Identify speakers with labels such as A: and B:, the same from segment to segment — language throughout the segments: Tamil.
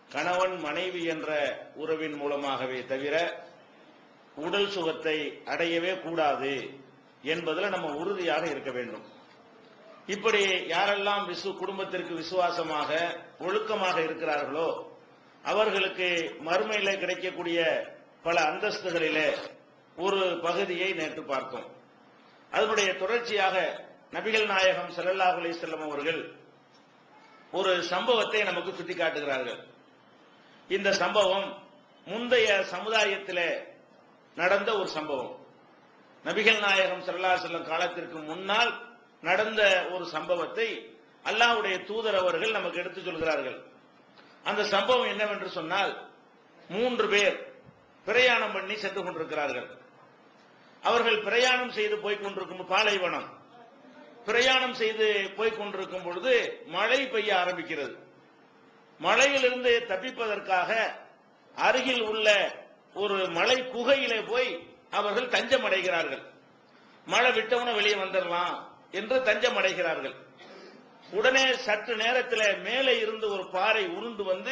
A: கணவன் மனைவி என்ற உறவின் மூலமாகவே தவிர உடல் சுகத்தை அடையவே கூடாது என்பதில் நம்ம உறுதியாக இருக்க வேண்டும் இப்படி யாரெல்லாம் விசு குடும்பத்திற்கு விசுவாசமாக ஒழுக்கமாக இருக்கிறார்களோ அவர்களுக்கு மறுமையில கிடைக்கக்கூடிய பல அந்தஸ்துகளிலே ஒரு பகுதியை நேற்று பார்த்தோம் அதனுடைய தொடர்ச்சியாக நபிகள் நாயகம் ஸல்லல்லாஹு அலைஹி வஸல்லம் அவர்கள் ஒரு சம்பவத்தை நமக்கு சுட்டிக்காட்டுகிறார்கள் இந்த சம்பவம் முந்தைய சமுதாயத்திலே நடந்த ஒரு சம்பவம் நபிகள் நாயகம் ஸல்லல்லாஹு அலைஹி வஸல்லம் காலத்திற்கு முன்னால் நடந்த ஒரு சம்பவத்தை அல்லாஹ்வுடைய தூதர் அவர்கள் நமக்கு எடுத்து சொல்கிறார்கள் அந்த சம்பவம் என்னவென்று சொன்னால் மூன்று பேர் பிரயாணம் பண்ணி சென்று கொண்டிருக்கிறார்கள் அவர்கள் பிரயாணம் செய்து போய் கொண்டிருக்கும் பாலைவனம் பிரயாணம் செய்து போய் கொண்டிருக்கும் பொழுது மழை பெய்ய ஆரம்பிக்கிறது மழையிலிருந்து தப்பிப்பதற்காக அருகில் உள்ள ஒரு மலை குகையிலே போய் அவர்கள் தஞ்சம் அடைகிறார்கள் மழை விட்டவன வெளியே வந்துடலாம் என்று தஞ்சம் அடைகிறார்கள் உடனே சற்று நேரத்தில் மேலே இருந்து ஒரு பாறை உருண்டு வந்து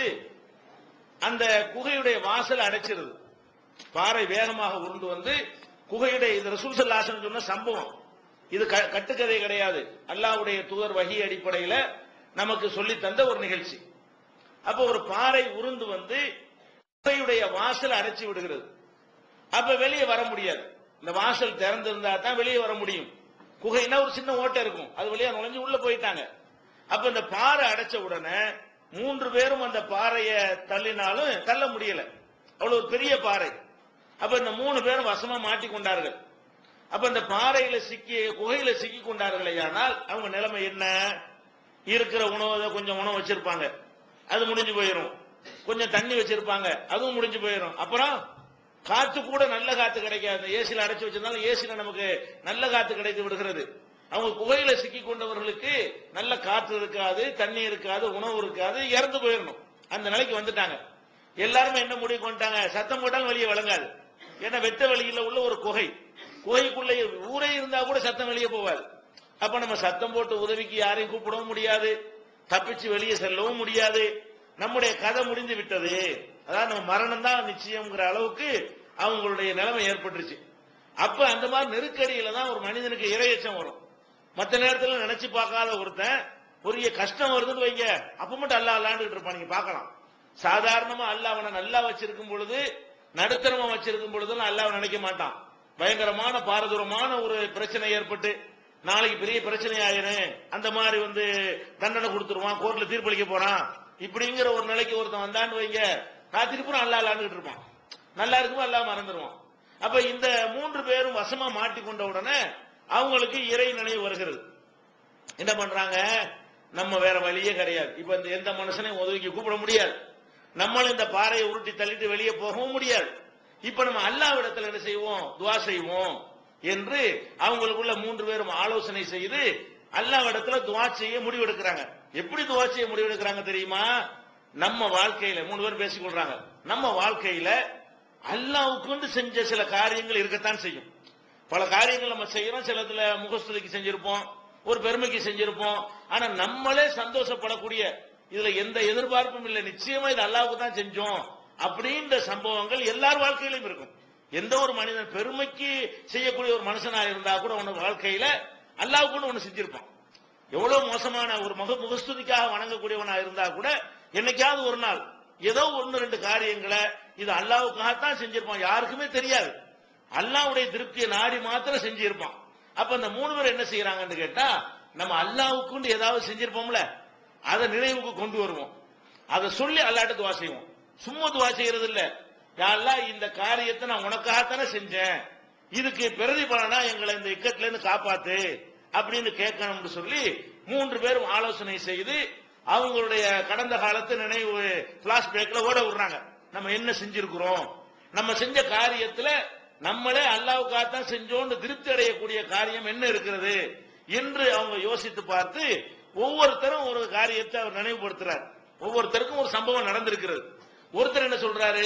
A: அந்த குகையுடைய வாசல் அடைச்சிருது பாறை வேகமாக உருண்டு வந்து குகையுடைய இது ரசூல் சல்லாசன் சொன்ன சம்பவம் இது க- கட்டுக்கதை கிடையாது அல்லாஹ்வுடைய தூதர் வகி அடிப்படையில நமக்கு சொல்லி தந்த ஒரு நிகழ்ச்சி அப்ப ஒரு பாறை உருண்டு வந்து குகையுடைய வாசல் அடைச்சி விடுகிறது அப்ப வெளியே வர முடியாது இந்த வாசல் திறந்திருந்தா தான் வெளியே வர முடியும் குகைனா ஒரு சின்ன ஓட்டை இருக்கும் அது வழியா நுழைஞ்சு உள்ள போயிட்டாங்க அப்ப இந்த பாறை அடைச்ச உடனே மூன்று பேரும் அந்த பாறையை தள்ளினாலும் தள்ள முடியல அவ்வளவு ஒரு பெரிய பாறை அப்ப இந்த மூணு பேரும் வசமா மாட்டி கொண்டார்கள் அப்ப இந்த பாறையில சிக்கி குகையில சிக்கி கொண்டார்களே ஆனால் அவங்க நிலைமை என்ன இருக்கிற உணவை கொஞ்சம் உணவு வச்சிருப்பாங்க அது முடிஞ்சு போயிடும் கொஞ்சம் தண்ணி வச்சிருப்பாங்க அதுவும் முடிஞ்சு போயிடும் அப்புறம் காத்து கூட நல்ல காத்து கிடைக்காது ஏசில அடைச்சு வச்சிருந்தாலும் ஏசில நமக்கு நல்ல காத்து கிடைத்து விடுகிறது அவங்க குகையில சிக்கி கொண்டவர்களுக்கு நல்ல காத்து இருக்காது தண்ணி இருக்காது உணவு இருக்காது இறந்து போயிடணும் அந்த நிலைக்கு வந்துட்டாங்க எல்லாருமே என்ன முடிவு கொண்டாங்க சத்தம் போட்டாலும் வெளியே வழங்காது ஏன்னா வெட்ட வெளியில உள்ள ஒரு குகை குகைக்குள்ள ஊரே இருந்தா கூட சத்தம் வெளியே போவாது அப்ப நம்ம சத்தம் போட்டு உதவிக்கு யாரையும் கூப்பிடவும் முடியாது தப்பிச்சு வெளியே செல்லவும் முடியாது நம்முடைய கதை முடிந்து விட்டது அதாவது நம்ம மரணம் தான் நிச்சயம்ங்கிற அளவுக்கு அவங்களுடைய நிலைமை ஏற்பட்டுருச்சு அப்ப அந்த மாதிரி நெருக்கடியில தான் ஒரு மனிதனுக்கு இரையச்சம் வரும் மத்த நேரத்துல நினைச்சு பார்க்காத ஒருத்தன் பெரிய கஷ்டம் வருதுன்னு வைங்க அப்ப மட்டும் அல்லா அல்லாண்டுகிட்டு இருப்பான் நீங்க பார்க்கலாம் சாதாரணமா அல்லாஹ் அவனை நல்லா வச்சிருக்கும் பொழுது நடுத்தரமா வச்சிருக்கும் பொழுதுலாம் அல்லாஹ் நினைக்க மாட்டான் பயங்கரமான பாரதூரமான ஒரு பிரச்சனை ஏற்பட்டு நாளைக்கு பெரிய பிரச்சனை ஆயிரும் அந்த மாதிரி வந்து தண்டனை கொடுத்துருவான் கோர்ட்ல தீர்ப்பளிக்க போறான் இப்படிங்கிற ஒரு நிலைக்கு ஒருத்தன் வந்தான்னு வைங்க ராத்திரி பூரா அல்லா அல்லாண்டுகிட்டு இருப்பான் நல்லா இருக்குமோ எல்லாம் மறந்துடுவான் அப்ப இந்த மூன்று பேரும் வசமா மாட்டிக்கொண்ட உடனே அவங்களுக்கு இறை நினைவு வருகிறது என்ன பண்றாங்க நம்ம வேற வழியே கிடையாது இப்ப இந்த எந்த மனுஷனையும் உதவிக்கு கூப்பிட முடியாது நம்மளும் இந்த பாறையை உருட்டி தள்ளிட்டு வெளியே போகவும் முடியாது இப்ப நம்ம அல்லாவிடத்துல என்ன செய்வோம் துவா செய்வோம் என்று அவங்களுக்குள்ள மூன்று பேரும் ஆலோசனை செய்து அல்லாவிடத்துல துவா செய்ய முடிவெடுக்கிறாங்க எப்படி துவா செய்ய முடிவெடுக்கிறாங்க தெரியுமா நம்ம வாழ்க்கையில மூணு பேரும் பேசிக் கொள்றாங்க நம்ம வாழ்க்கையில அல்லாவுக்கு செஞ்ச சில காரியங்கள் இருக்கத்தான் செய்யும் பல காரியங்கள் நம்ம செய்யறோம் சிலதுல முகஸ்துதிக்கு செஞ்சிருப்போம் ஒரு பெருமைக்கு செஞ்சிருப்போம் ஆனா நம்மளே சந்தோஷப்படக்கூடிய இதுல எந்த எதிர்பார்ப்பும் இல்லை நிச்சயமா இது அல்லாவுக்கு தான் செஞ்சோம் அப்படின்ற சம்பவங்கள் எல்லார் வாழ்க்கையிலும் இருக்கும் எந்த ஒரு மனிதன் பெருமைக்கு செய்யக்கூடிய ஒரு மனுஷனா இருந்தா கூட உன வாழ்க்கையில அல்லாவுக்கு ஒண்ணு செஞ்சிருப்பான் எவ்வளவு மோசமான ஒரு முக முகஸ்துதிக்காக வணங்கக்கூடியவனா இருந்தா கூட என்னைக்காவது ஒரு நாள் ஏதோ ஒன்னு ரெண்டு காரியங்களை இது அல்லாவுக்காகத்தான் செஞ்சிருப்பான் யாருக்குமே தெரியாது அல்லாவுடைய திருப்தியை நாடி மாத்திரம் செஞ்சிருப்பான் அப்ப அந்த மூணு பேர் என்ன செய்யறாங்கன்னு கேட்டா நம்ம அல்லாவுக்குன்னு ஏதாவது செஞ்சிருப்போம்ல அதை நினைவுக்கு கொண்டு வருவோம் அதை சொல்லி அல்லாட்ட துவா செய்வோம் சும்மா துவா செய்யறது இல்ல யாரெல்லாம் இந்த காரியத்தை நான் உனக்காகத்தானே செஞ்சேன் இதுக்கு பிரதிபலனா எங்களை இந்த இக்கத்துல இருந்து காப்பாத்து அப்படின்னு கேட்கணும்னு சொல்லி மூன்று பேரும் ஆலோசனை செய்து அவங்களுடைய கடந்த காலத்து நினைவு பிளாஷ்பேக்ல ஓட விடுறாங்க நம்ம என்ன செஞ்சிருக்கிறோம் நம்ம செஞ்ச காரியத்துல நம்மளே அல்லாவுக்காகத்தான் செஞ்சோன்னு திருப்தி அடையக்கூடிய காரியம் என்ன இருக்கிறது என்று அவங்க யோசித்து பார்த்து ஒவ்வொருத்தரும் ஒரு காரியத்தை அவர் நினைவுபடுத்துறார் ஒவ்வொருத்தருக்கும் ஒரு சம்பவம் நடந்திருக்கிறது ஒருத்தர் என்ன சொல்றாரு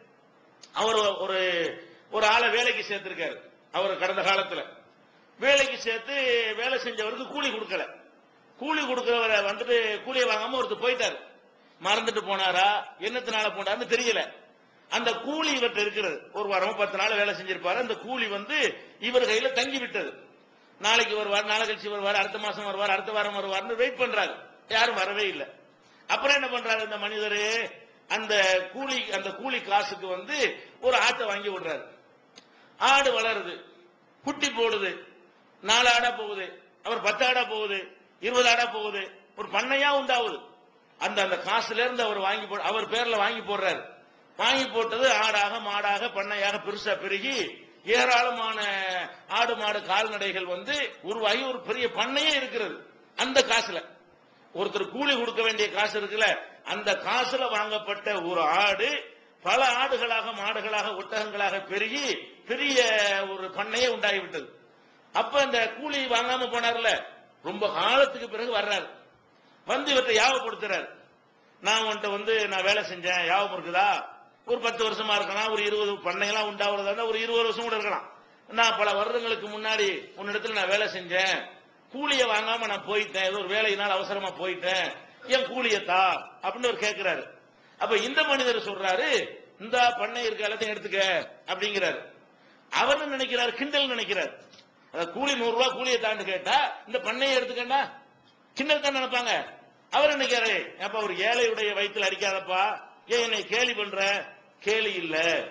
A: அவர் ஒரு ஒரு ஆளை வேலைக்கு சேர்த்திருக்காரு அவர் கடந்த காலத்துல வேலைக்கு சேர்த்து வேலை செஞ்சவருக்கு கூலி கொடுக்கல கூலி கொடுக்கிறவரை வந்துட்டு கூலியை வாங்காம ஒருத்தர் போயிட்டாரு மறந்துட்டு போனாரா என்னத்தினால போனாருன்னு தெரியல அந்த கூலி இவர்கிட்ட இருக்கிறது ஒரு வாரம் பத்து நாள் வேலை செஞ்சிருப்பாரு அந்த கூலி வந்து இவர் கையில தங்கி விட்டது நாளைக்கு வருவார் நாளை கழிச்சு வருவார் அடுத்த மாசம் வருவார் அடுத்த வாரம் வருவார்னு வெயிட் பண்றாரு யாரும் வரவே இல்லை அப்புறம் என்ன பண்றாரு இந்த மனிதரு அந்த கூலி அந்த கூலி காசுக்கு வந்து ஒரு ஆட்டை வாங்கி விடுறாரு ஆடு வளருது குட்டி போடுது நாலு ஆடா போகுது அவர் பத்து ஆடா போகுது இருபது ஆடா போகுது ஒரு பண்ணையா உண்டாகுது அந்த அந்த காசுல இருந்து அவர் வாங்கி போ அவர் பேர்ல வாங்கி போடுறாரு வாங்கி போட்டது ஆடாக மாடாக பண்ணையாக பெருசா பெருகி ஏராளமான ஆடு மாடு கால்நடைகள் வந்து உருவாகி ஒரு பெரிய பண்ணையே இருக்கிறது அந்த காசுல ஒருத்தர் கூலி கொடுக்க வேண்டிய காசு இருக்குல்ல அந்த காசுல வாங்கப்பட்ட ஒரு ஆடு பல ஆடுகளாக மாடுகளாக ஒட்டகங்களாக பெருகி பெரிய ஒரு பண்ணையே உண்டாகிவிட்டது அப்ப இந்த கூலி வாங்காம போனார்ல ரொம்ப காலத்துக்கு பிறகு வர்றாரு வந்து இவற்றை யாவப்படுத்துறாரு நான் உன்கிட்ட வந்து நான் வேலை செஞ்சேன் யாபம் இருக்குதா ஒரு பத்து வருஷமா இருக்கலாம் ஒரு இருபது பண்ணையெல்லாம் உண்டாகிறதா இருந்தா ஒரு இருபது வருஷம் கூட இருக்கலாம் நான் பல வருடங்களுக்கு முன்னாடி உன்னிடத்துல நான் வேலை செஞ்சேன் கூலிய வாங்காம நான் போயிட்டேன் ஏதோ ஒரு வேலையினால் அவசரமா போயிட்டேன் என் கூலிய தா அப்படின்னு அவர் கேட்கிறாரு அப்ப இந்த மனிதர் சொல்றாரு இந்த பண்ணை இருக்க எல்லாத்தையும் எடுத்துக்க அப்படிங்கிறாரு அவர் என்ன நினைக்கிறார் கிண்டல் நினைக்கிறார் அதாவது கூலி நூறு ரூபாய் கூலியை தாண்டு கேட்டா இந்த பண்ணையை எடுத்துக்கண்டா கிண்டல் தான் நினைப்பாங்க அவர் நினைக்கிறாரு அப்ப ஒரு ஏழையுடைய வயித்துல அடிக்காதப்பா ஏன் என்னை கேலி பண்ற கேலி இல்ல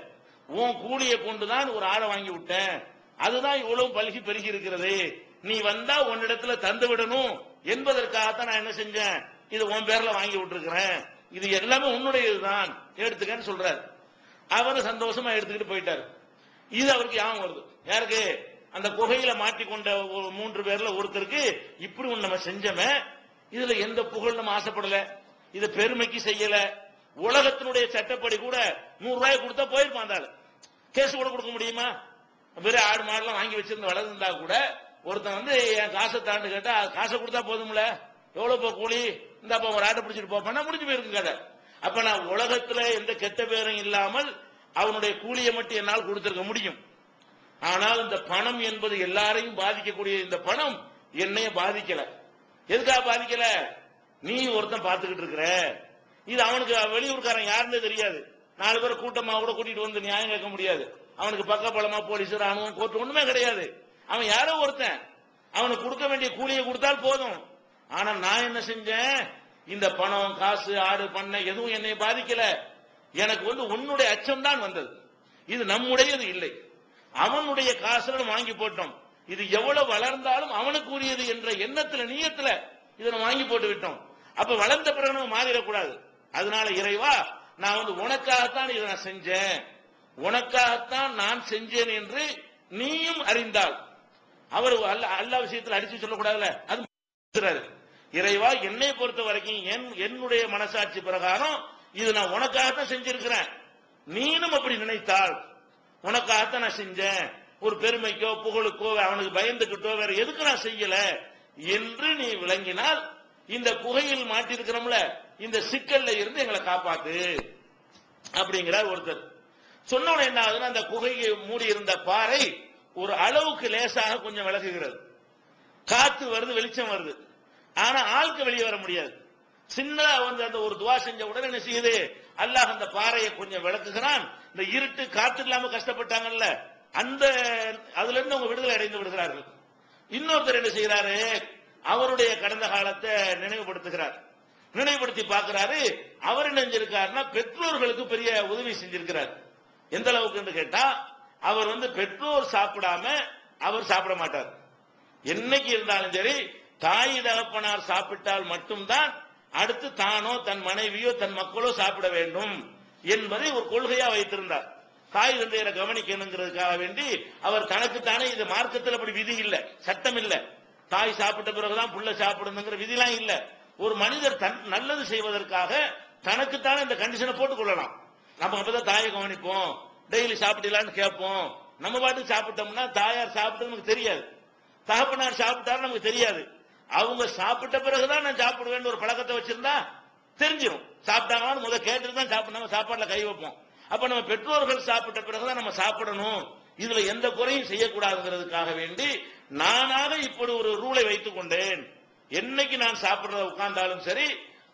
A: உன் கூலியை கொண்டுதான் ஒரு ஆடை வாங்கி விட்டேன் அதுதான் இவ்வளவு பல்கி பெருகி இருக்கிறது நீ வந்தா உன்னிடத்துல தந்து விடணும் என்பதற்காகத்தான் நான் என்ன செஞ்சேன் இது உன் பேர்ல வாங்கி விட்டுருக்கிறேன் இது எல்லாமே உன்னுடையதுதான் எடுத்துக்கன்னு சொல்றாரு அவரு சந்தோஷமா எடுத்துக்கிட்டு போயிட்டாரு இது அவருக்கு ஞாபகம் வருது யாருக்கு அந்த குகையில மாட்டிக்கொண்ட ஒரு மூன்று பேர்ல ஒருத்தருக்கு இப்படி ஒண்ணு நம்ம செஞ்சோமே இதுல எந்த புகழ் நம்ம ஆசைப்படல இது பெருமைக்கு செய்யல உலகத்தினுடைய சட்டப்படி கூட நூறு ரூபாய் கொடுத்தா போயிருப்பான் அந்த ஆளு கேஸ் கூட கொடுக்க முடியுமா வெறும் ஆடு மாடுலாம் வாங்கி வச்சிருந்து வளர்ந்துருந்தா கூட ஒருத்தன் வந்து என் காசை தாண்டு கேட்டா காசை கொடுத்தா போதும்ல எவ்வளவு போ கூலி இந்த அப்ப ஒரு ஆட்டை பிடிச்சிட்டு போப்பா முடிஞ்சு போயிருக்கு கதை அப்ப நான் உலகத்துல எந்த கெட்ட பேரும் இல்லாமல் அவனுடைய கூலியை மட்டும் என்னால் கொடுத்திருக்க முடியும் ஆனால் இந்த பணம் என்பது எல்லாரையும் பாதிக்கக்கூடிய இந்த பணம் என்னைய பாதிக்கல எதுக்காக பாதிக்கல நீ ஒருத்தன் பார்த்துக்கிட்டு இருக்கிற இது அவனுக்கு வெளியூர்காரன் யாருன்னே தெரியாது நாலு பேர் கூட்டமா கூட கூட்டிட்டு வந்து நியாயம் கேட்க முடியாது அவனுக்கு பக்கபலமா போலீஸ் ராணுவம் கோர்ட்டு ஒண்ணுமே கிடையாது அவன் யாரோ ஒருத்தன் அவனுக்கு கொடுக்க வேண்டிய கூலியை கொடுத்தால் போதும் ஆனா நான் என்ன செஞ்சேன் இந்த பணம் காசு ஆடு பண்ண எதுவும் என்னை பாதிக்கல எனக்கு வந்து உன்னுடைய அச்சம் தான் வந்தது இது நம்முடையது இல்லை அவனுடைய காசுல நம்ம வாங்கி போட்டோம் இது எவ்வளவு வளர்ந்தாலும் அவனுக்கு உரியது என்ற எண்ணத்துல நீயத்துல இதை நம்ம வாங்கி போட்டு விட்டோம் அப்ப வளர்ந்த பிறகு நம்ம மாறிடக்கூடாது அதனால இறைவா நான் வந்து உனக்காகத்தான் இதை நான் செஞ்சேன் உனக்காகத்தான் நான் செஞ்சேன் என்று நீயும் அறிந்தால் அவர் அல்ல அல்லா விஷயத்தில் அடிச்சு சொல்லக்கூடாதுல்ல அது சொல்றாரு. இறைவா என்னை பொறுத்த வரைக்கும் என் என்னுடைய மனசாட்சி பிரகாரம் இது நான் உனக்காகத்தான் செஞ்சிருக்கிறேன் நீனும் அப்படி நினைத்தால் உனக்காகத்தான் நான் செஞ்சேன் ஒரு பெருமைக்கோ புகழுக்கோ அவனுக்கு பயந்துகிட்டோ வேற எதுக்கு நான் செய்யல என்று நீ விளங்கினால் இந்த குகையில் மாட்டிருக்கிறோம்ல இந்த சிக்கல்ல இருந்து எங்களை காப்பாத்து அப்படிங்கிறார் ஒருத்தர் சொன்ன உடனே என்ன ஆகுதுன்னா அந்த குகையை மூடி இருந்த பாறை ஒரு அளவுக்கு லேசாக கொஞ்சம் விலகுகிறது காத்து வருது வெளிச்சம் வருது ஆனா ஆளுக்கு வெளியே வர முடியாது சின்னதா வந்து அந்த ஒரு துவா செஞ்ச உடனே என்ன செய்யுது அல்லாஹ் அந்த பாறையை கொஞ்சம் விளக்குகிறான் இந்த இருட்டு காத்து இல்லாம கஷ்டப்பட்டாங்கல்ல அந்த அதுல இருந்து அவங்க விடுதலை அடைந்து விடுகிறார்கள் இன்னொருத்தர் என்ன செய்யறாரு அவருடைய கடந்த காலத்தை நினைவுபடுத்துகிறார் நினைவுபடுத்தி பார்க்கிறாரு அவர் என்ன செஞ்சிருக்காருன்னா பெற்றோர்களுக்கு பெரிய உதவி செஞ்சிருக்கிறார் எந்த அளவுக்கு கேட்டா அவர் வந்து பெற்றோர் சாப்பிடாம அவர் சாப்பிட மாட்டார் என்னைக்கு இருந்தாலும் சரி தாய் தகப்பனார் சாப்பிட்டால் மட்டும்தான் அடுத்து தானோ தன் மனைவியோ தன் மக்களோ சாப்பிட வேண்டும் என்பதை ஒரு கொள்கையா வைத்திருந்தார் தாய் தந்தையரை கவனிக்கணுங்கிறதுக்காக வேண்டி அவர் தனக்குத்தானே இது மார்க்கத்தில் அப்படி விதி இல்ல சட்டம் இல்ல தாய் சாப்பிட்ட பிறகுதான் புள்ள சாப்பிடணுங்கிற விதிலாம் இல்ல ஒரு மனிதர் தன் நல்லது செய்வதற்காக தனக்குத்தானே இந்த கண்டிஷனை போட்டுக் கொள்ளலாம் நம்ம அப்பதான் தாயை கவனிப்போம் டெய்லி சாப்பிடலான்னு கேட்போம் நம்ம பாட்டுக்கு சாப்பிட்டோம்னா தாயார் சாப்பிட்டது நமக்கு தெரியாது தகப்பனார் சாப்பிட்டாரு நமக்கு தெரியாது அவங்க சாப்பிட்ட பிறகுதான் நான் சாப்பிடுவேன்னு ஒரு பழக்கத்தை வச்சிருந்தா தெரிஞ்சிடும் சாப்பிட்டாங்களான்னு முத கேட்டுட்டு தான் சாப்பிடணும் சாப்பாட்டுல கை வைப்போம் அப்ப நம்ம பெற்றோர்கள் சாப்பிட்ட பிறகுதான் நம்ம சாப்பிடணும் இதுல எந்த குறையும் செய்யக்கூடாதுங்கிறதுக்காக வேண்டி நானாக இப்படி ஒரு ரூலை வைத்துக் கொண்டேன் என்னைக்கு நான் சாப்பிடுறத உட்கார்ந்தாலும் சரி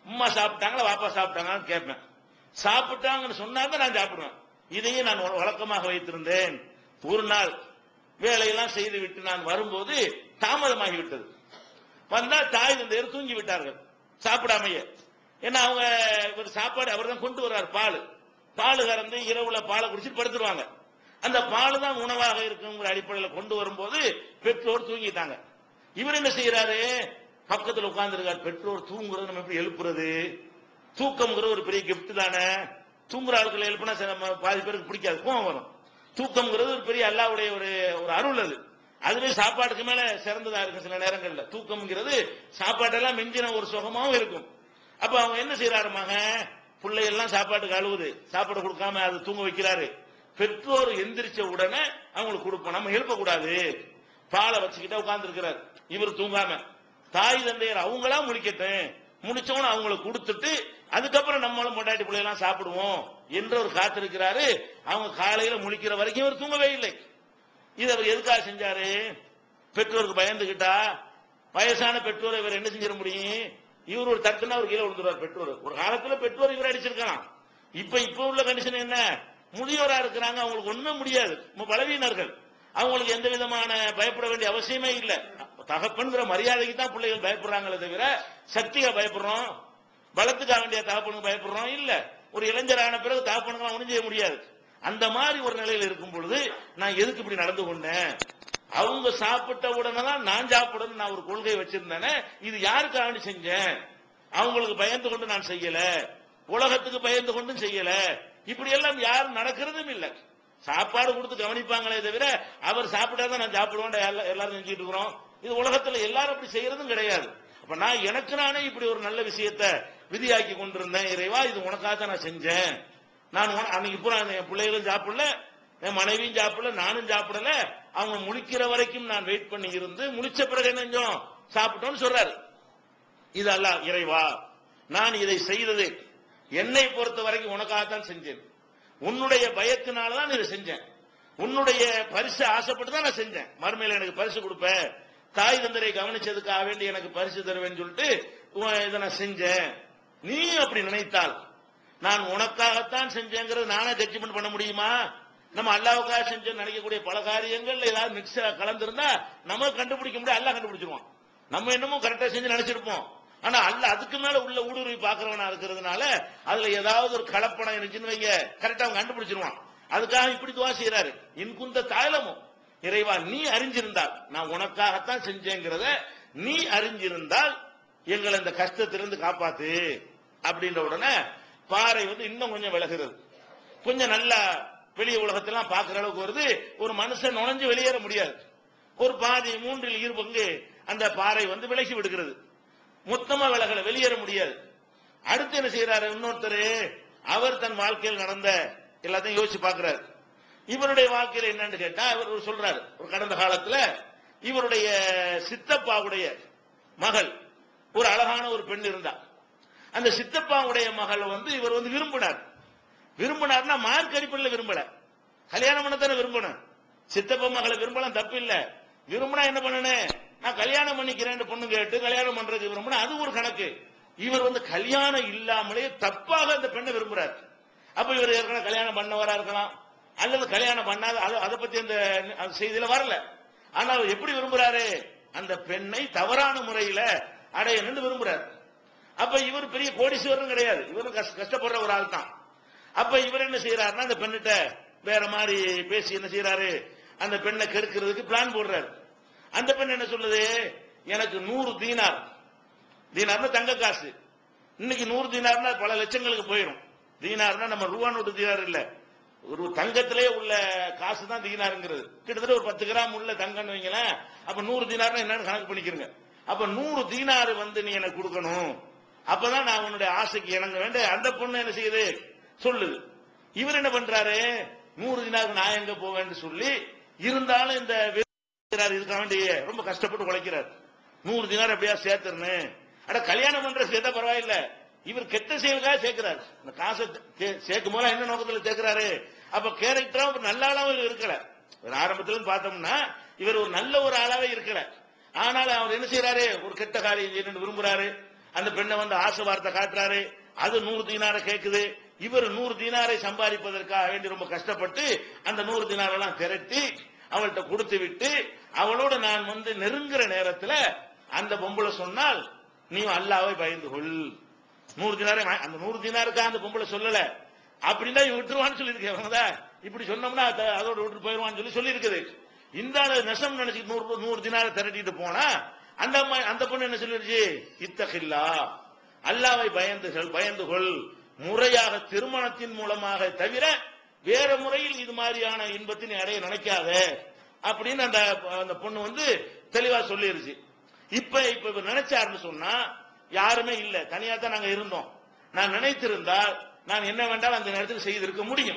A: உம்மா சாப்பிட்டாங்களா வாப்பா சாப்பிட்டாங்களான்னு கேட்பேன் சாப்பிட்டாங்கன்னு சொன்னாங்க நான் சாப்பிடுவேன் இதையும் நான் வழக்கமாக வைத்திருந்தேன் ஒரு நாள் வேலையெல்லாம் செய்து விட்டு நான் வரும்போது தாமதமாகி விட்டது வந்தா தாய் தந்தையர் தூங்கி விட்டார்கள் சாப்பிடாமையே ஏன்னா அவங்க இவர் சாப்பாடு அவர் தான் கொண்டு வர்றார் பால் பால் கறந்து இரவுல பாலை குடிச்சிட்டு படுத்துருவாங்க அந்த பால் தான் உணவாக இருக்குங்கிற அடிப்படையில் கொண்டு வரும்போது பெற்றோர் தூங்கிட்டாங்க இவர் என்ன செய்யறாரு பக்கத்துல உட்கார்ந்துருக்கார் பெற்றோர் தூங்குறது நம்ம எப்படி எழுப்புறது தூக்கம்ங்கிற ஒரு பெரிய கிஃப்ட் தானே தூங்குற ஆட்களை எழுப்புனா சில ம- பாதி பேருக்கு பிடிக்காது கோவம் வரும் தூக்கம்ங்கிறது ஒரு பெரிய அல்லாவுடைய ஒரு ஒரு அருள் அது அதுவே சாப்பாட்டுக்கு மேல சிறந்ததா இருக்கு சில நேரங்கள்ல தூக்கம்ங்கிறது சாப்பாட்டெல்லாம் மிஞ்சின ஒரு சுகமாவும் இருக்கும் அப்ப அவங்க என்ன செய்யறாரு மகன் பிள்ளை எல்லாம் சாப்பாட்டுக்கு அழுவுது சாப்பாடு கொடுக்காம அது தூங்க வைக்கிறாரு பெற்றோர் எந்திரிச்ச உடனே அவங்களுக்கு கொடுப்போம் நம்ம எழுப்பக்கூடாது பாலை வச்சுக்கிட்டே உட்கார்ந்து இருக்கிறார் இவர் தூங்காம தாய் தந்தையர் அவங்களா முடிக்கட்டும் முடிச்சவன அவங்களுக்கு கொடுத்துட்டு அதுக்கப்புறம் நம்மளும் பொண்டாட்டி பிள்ளைலாம் சாப்பிடுவோம் என்று அவர் காத்திருக்கிறாரு அவங்க காலையில முழிக்கிற வரைக்கும் அவர் தூங்கவே இல்லை இது அவர் எதுக்காக செஞ்சாரு பெற்றோருக்கு பயந்துகிட்டா வயசான பெற்றோரை இவர் என்ன செஞ்சிட முடியும் இவர் ஒரு தட்டுனா ஒரு கீழே விழுந்துருவார் பெற்றோர் ஒரு காலத்துல பெற்றோர் இவர் அடிச்சிருக்கலாம் இப்ப இப்ப உள்ள கண்டிஷன் என்ன முதியோரா இருக்கிறாங்க அவங்களுக்கு ஒண்ணுமே முடியாது ரொம்ப பலவீனர்கள் அவங்களுக்கு எந்த விதமான பயப்பட வேண்டிய அவசியமே இல்ல தகப்பன்கிற மரியாதைக்கு தான் பிள்ளைகள் பயப்படுறாங்களே தவிர சக்தியா பயப்படுறோம் பலத்துக்காக வேண்டிய தகப்பனுக்கு பயப்படுறோம் இல்ல ஒரு இளைஞரான பிறகு தகப்பனுக்கு ஒண்ணும் செய்ய முடியாது அந்த மாதிரி ஒரு நிலையில இருக்கும் பொழுது நான் எதுக்கு இப்படி நடந்து கொண்டேன் அவங்க சாப்பிட்ட உடனே தான் நான் சாப்பிடணும் நான் ஒரு கொள்கை வச்சிருந்தேனே இது யாருக்காக வேண்டி செஞ்சேன் அவங்களுக்கு பயந்து கொண்டு நான் செய்யல உலகத்துக்கு பயந்து கொண்டும் செய்யல இப்படி எல்லாம் யாரும் நடக்கிறதும் இல்ல சாப்பாடு கொடுத்து கவனிப்பாங்களே தவிர அவர் சாப்பிட்டாதான் நான் சாப்பிடுவேன் எல்லா- எல்லாரும் செஞ்சுட்டு இருக்கிறோம் இது உலகத்துல எல்லாரும் அப்படி செய்யறதும் கிடையாது அப்ப நான் எனக்கு நானே இப்படி ஒரு நல்ல விஷயத்த விதியாக்கி கொண்டிருந்தேன் இறைவா இது உனக்காக தான் நான் செஞ்சேன் நான் உன- அன்னைக்கு பூரா என் பிள்ளைகளும் சாப்பிடல என் மனைவியும் சாப்பிடல நானும் சாப்பிடல அவங்க முழிக்கிற வரைக்கும் நான் வெயிட் பண்ணி இருந்து முழிச்ச பிறகு என்ன செஞ்சோம் சாப்பிட்டோம்னு சொல்றாரு இது அல்லாஹ் இறைவா நான் இதை செய்தது என்னை பொறுத்த வரைக்கும் உனக்காகத்தான் செஞ்சேன் உன்னுடைய பயத்தினால தான் இதை செஞ்சேன் உன்னுடைய பரிசு ஆசைப்பட்டு தான் நான் செஞ்சேன் மறுமையில எனக்கு பரிசு கொடுப்ப தாய் தந்தரை கவனிச்சதுக்காக வேண்டி எனக்கு பரிசு தருவேன்னு சொல்லிட்டு உன் இதை நான் செஞ்சேன் நீ அப்படி நினைத்தால் நான் உனக்காகத்தான் செஞ்சேங்கிறது நானே ஜட்ஜ்மெண்ட் பண்ண முடியுமா நம்ம அல்லாவுக்காக செஞ்சு நினைக்கக்கூடிய பல காரியங்கள்ல ஏதாவது மிக்ஸ் கலந்திருந்தா நம்ம கண்டுபிடிக்க முடியாது அல்லாஹ் கண்டுபிடிச்சிருவான் நம்ம என்னமோ கரெக்டா செஞ்சு நினைச்சிருப்போம் ஆனா அல்ல அதுக்கு மேல உள்ள ஊடுருவி பாக்குறவனா இருக்கிறதுனால அதுல ஏதாவது ஒரு கலப்படம் இருந்துச்சுன்னு வைங்க கரெக்டா அவன் கண்டுபிடிச்சிருவான் அதுக்காக இப்படி துவா செய்யறாரு இன்குந்த தாயலமும் இறைவா நீ அறிஞ்சிருந்தால் நான் உனக்காகத்தான் செஞ்சேங்கிறத நீ அறிஞ்சிருந்தால் எங்களை இந்த கஷ்டத்திலிருந்து காப்பாத்து அப்படின்ற உடனே பாறை வந்து இன்னும் கொஞ்சம் விலகுறது கொஞ்சம் நல்லா வெளிய உலகத்தெல்லாம் பார்க்கிற அளவுக்கு வருது ஒரு மனுஷன் நுழைஞ்சு வெளியேற முடியாது ஒரு பாதி மூன்றில் இரு பங்கு அந்த பாறை வந்து விலகி விடுகிறது மொத்தமா விலகல வெளியேற முடியாது அடுத்து என்ன செய்யறாரு இன்னொருத்தர் அவர் தன் வாழ்க்கையில் நடந்த எல்லாத்தையும் யோசிச்சு பார்க்கிறார் இவருடைய வாழ்க்கையில என்னன்னு கேட்டா அவர் ஒரு சொல்றாரு ஒரு கடந்த காலத்துல இவருடைய சித்தப்பாவுடைய மகள் ஒரு அழகான ஒரு பெண் இருந்தா அந்த சித்தப்பாவுடைய மகள் வந்து இவர் வந்து விரும்பினார் விரும்பினார்னா மார்க் அடிப்படையில் விரும்பல கல்யாணம் பண்ண தானே விரும்பணும் சித்தப்பா மகளை விரும்பலாம் தப்பு இல்ல விரும்பினா என்ன பண்ணனே நான் கல்யாணம் பண்ணிக்கிறேன் பொண்ணு கேட்டு கல்யாணம் பண்றதுக்கு விரும்பினா அது ஒரு கணக்கு இவர் வந்து கல்யாணம் இல்லாமலே தப்பாக அந்த பெண்ணை விரும்புறார் அப்ப இவர் ஏற்கனவே கல்யாணம் பண்ணவரா இருக்கலாம் அல்லது கல்யாணம் பண்ணாத அது- அதை பத்தி அந்த அந்த செய்தியில வரல ஆனா அவர் எப்படி விரும்புறாரு அந்த பெண்ணை தவறான முறையில அடையணும்னு விரும்புறாரு அப்ப இவர் பெரிய கோடீஸ்வரரும் கிடையாது இவரும் கஷ்ட- கஷ்டப்படுற ஒரு ஆள் தான் அப்ப இவர் என்ன செய்யறாருன்னா அந்த பெண்ணிட்ட வேற மாதிரி பேசி என்ன செய்யறாரு அந்த பெண்ணை கெடுக்கிறதுக்கு பிளான் போடுறாரு அந்த பெண் என்ன சொல்லுது எனக்கு நூறு தீனார் தீனார்னா தங்க காசு இன்னைக்கு நூறு தீனார்னா பல லட்சங்களுக்கு போயிடும் தீனார்னா நம்ம ரூபா நோட்டு தீனார் இல்ல ஒரு தங்கத்திலே உள்ள காசு தான் தீனாருங்கிறது கிட்டத்தட்ட ஒரு பத்து கிராம் உள்ள தங்கம்னு வைங்களேன் அப்ப நூறு தீனார்னா என்னன்னு கணக்கு பண்ணிக்கிறங்க அப்ப நூறு தீனார் வந்து நீ எனக்கு கொடுக்கணும் அப்பதான் நான் உன்னுடைய ஆசைக்கு இணங்க வேண்டிய அந்த பொண்ணு என்ன செய்யுது சொல்லுது இவர் என்ன பண்றாரு நூறு தினாருக்கு நான் எங்க போவேன்னு சொல்லி இருந்தாலும் இந்த செய்றாரு இதுக்காக வேண்டி ரொம்ப கஷ்டப்பட்டு உழைக்கிறார் நூறு தினார் எப்படியா சேர்த்துறேன்னு அட கல்யாணம் பண்ற சேர்த்தா பரவாயில்ல இவர் கெட்ட செயலுக்காக சேர்க்கிறார் இந்த காசை சே- சேர்க்கும் போது என்ன நோக்கத்துல சேர்க்கிறாரு அப்ப கேரக்டரா ஒரு நல்ல ஆளாவும் இவர் இருக்கல ஒரு ஆரம்பத்துல இருந்து பார்த்தோம்னா இவர் ஒரு நல்ல ஒரு ஆளாவே இருக்கல ஆனால் அவர் என்ன செய்யறாரு ஒரு கெட்ட காரியம் செய்யணும்னு விரும்புறாரு அந்த பெண்ணை வந்து ஆசை வார்த்தை காட்டுறாரு அது நூறு தீனார கேக்குது இவர் நூறு தீனாரை சம்பாதிப்பதற்காக வேண்டி ரொம்ப கஷ்டப்பட்டு அந்த நூறு தீனாரெல்லாம் திரட்டி அவள்கிட்ட கொடுத்து விட்டு அவளோட நான் வந்து நெருங்குற நேரத்துல அந்த பொம்பளை சொன்னால் நீ அல்லாவை பயந்து கொள் நூறு தினாரை வா- அந்த நூறு தினாருக்கா அந்த பொம்பளை சொல்லல அப்படின்னா இவன் விட்டுருவான்னு சொல்லியிருக்கேன் இப்படி சொன்னோம்னா அத- அதோட விட்டு போயிருவான்னு சொல்லி சொல்லியிருக்குது இந்த ஆளு நெசம் நினைச்சு நூறு நூறு தினாரை திரட்டிட்டு போனா அந்த அம்மா அந்த பொண்ணு என்ன சொல்லிருச்சு இத்தகில்லா அல்லாவை பயந்து கொள் பயந்து கொள் முறையாக திருமணத்தின் மூலமாக தவிர வேற முறையில் இது மாதிரியான இன்பத்தை நீ அடைய நினைக்காத அப்படின்னு அந்த அந்த பொண்ணு வந்து தெளிவா சொல்லிருச்சு இப்ப இப்ப இவர் நினைச்சாருன்னு சொன்னா யாருமே இல்ல தனியா தான் நாங்க இருந்தோம் நான் நினைத்திருந்தால் நான் என்ன வேண்டாலும் அந்த நேரத்தில் செய்திருக்க முடியும்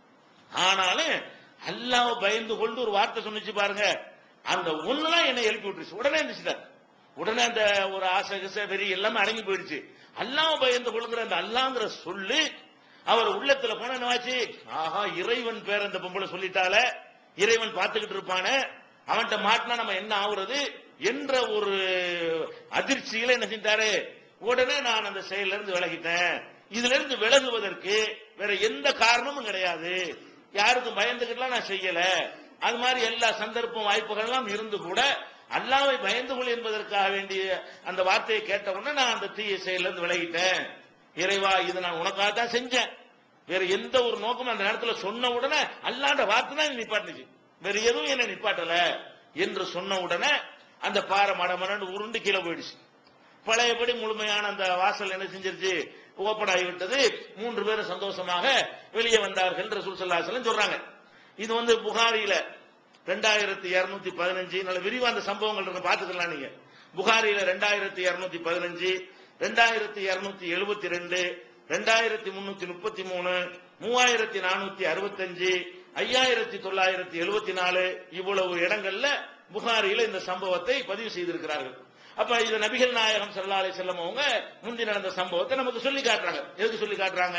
A: ஆனாலும் அல்லாஹ் பயந்து கொண்டு ஒரு வார்த்தை சொன்னிச்சு பாருங்க அந்த ஒண்ணுதான் என்னை எழுப்பி விட்டுருச்சு உடனே இருந்துச்சுட்டார் உடனே அந்த ஒரு ஆசை கிசை வெறி எல்லாமே அடங்கி போயிடுச்சு அல்லாஹ் பயந்து கொள்ளுங்கிற அந்த அல்லாங்கிற சொல்லு அவர் உள்ளத்துல போன என்னாச்சு ஆஹா இறைவன் பேர் அந்த பொம்பளை சொல்லிட்டால இறைவன் பார்த்துக்கிட்டு இருப்பானே அவன்கிட்ட மாட்டினா நம்ம என்ன ஆகுறது என்ற ஒரு அதிர்ச்சியில என்ன செஞ்சாரு உடனே நான் அந்த செயல்ல இருந்து விலகிட்டேன் இதுல இருந்து விலகுவதற்கு வேற எந்த காரணமும் கிடையாது யாருக்கும் பயந்துகிட்டுலாம் நான் செய்யல அது மாதிரி எல்லா சந்தர்ப்பம் வாய்ப்புகள் எல்லாம் இருந்து கூட அல்லாவை பயந்து கொள் என்பதற்காக வேண்டிய அந்த வார்த்தையை கேட்ட உடனே நான் அந்த தீய செயல்ல இருந்து விலகிட்டேன் இறைவா இது நான் உனக்காக தான் செஞ்சேன் வேற எந்த ஒரு நோக்கமும் அந்த நேரத்துல சொன்ன உடனே அல்லாண்ட வார்த்தை தான் என்னை நிப்பாட்டுச்சு வேற எதுவும் என்ன நிப்பாட்டல என்று சொன்ன உடனே அந்த பாறை மடமடன்னு உருண்டு கீழே போயிடுச்சு பழையபடி முழுமையான அந்த வாசல் என்ன செஞ்சிருச்சு ஓபன் ஆகிவிட்டது மூன்று பேரும் சந்தோஷமாக வெளியே வந்தார்கள் ரசூல் ஸல்லல்லாஹு அலைஹி வஸல்லம் சொல்றாங்க இது வந்து புகாரியில ரெண்டாயிரத்தி இருநூத்தி பதினஞ்சு நல்ல விரிவா அந்த சம்பவங்கள் இருக்கு பாத்துக்கலாம் நீங்க புகாரியில ரெண்டாயிரத்தி இருநூத்தி பதினஞ்சு ரெண்டாயிரத்தி இருநூத்தி எழுபத்தி ரெண்டு ரெண்டாயிரத்தி முன்னூத்தி முப்பத்தி மூணு மூவாயிரத்தி நானூத்தி அறுபத்தஞ்சு ஐயாயிரத்தி தொள்ளாயிரத்தி எழுபத்தி நாலு இவ்வளவு இடங்கள்ல புகாரியில இந்த சம்பவத்தை பதிவு செய்திருக்கிறார்கள் அப்ப இது நபிகள் நாயகம் ஸல்லல்லாஹு அலைஹி வஸல்லம் அவங்க முந்தி நடந்த சம்பவத்தை நமக்கு சொல்லி காட்டுறாங்க எதுக்கு சொல்லி காட்டுறாங்க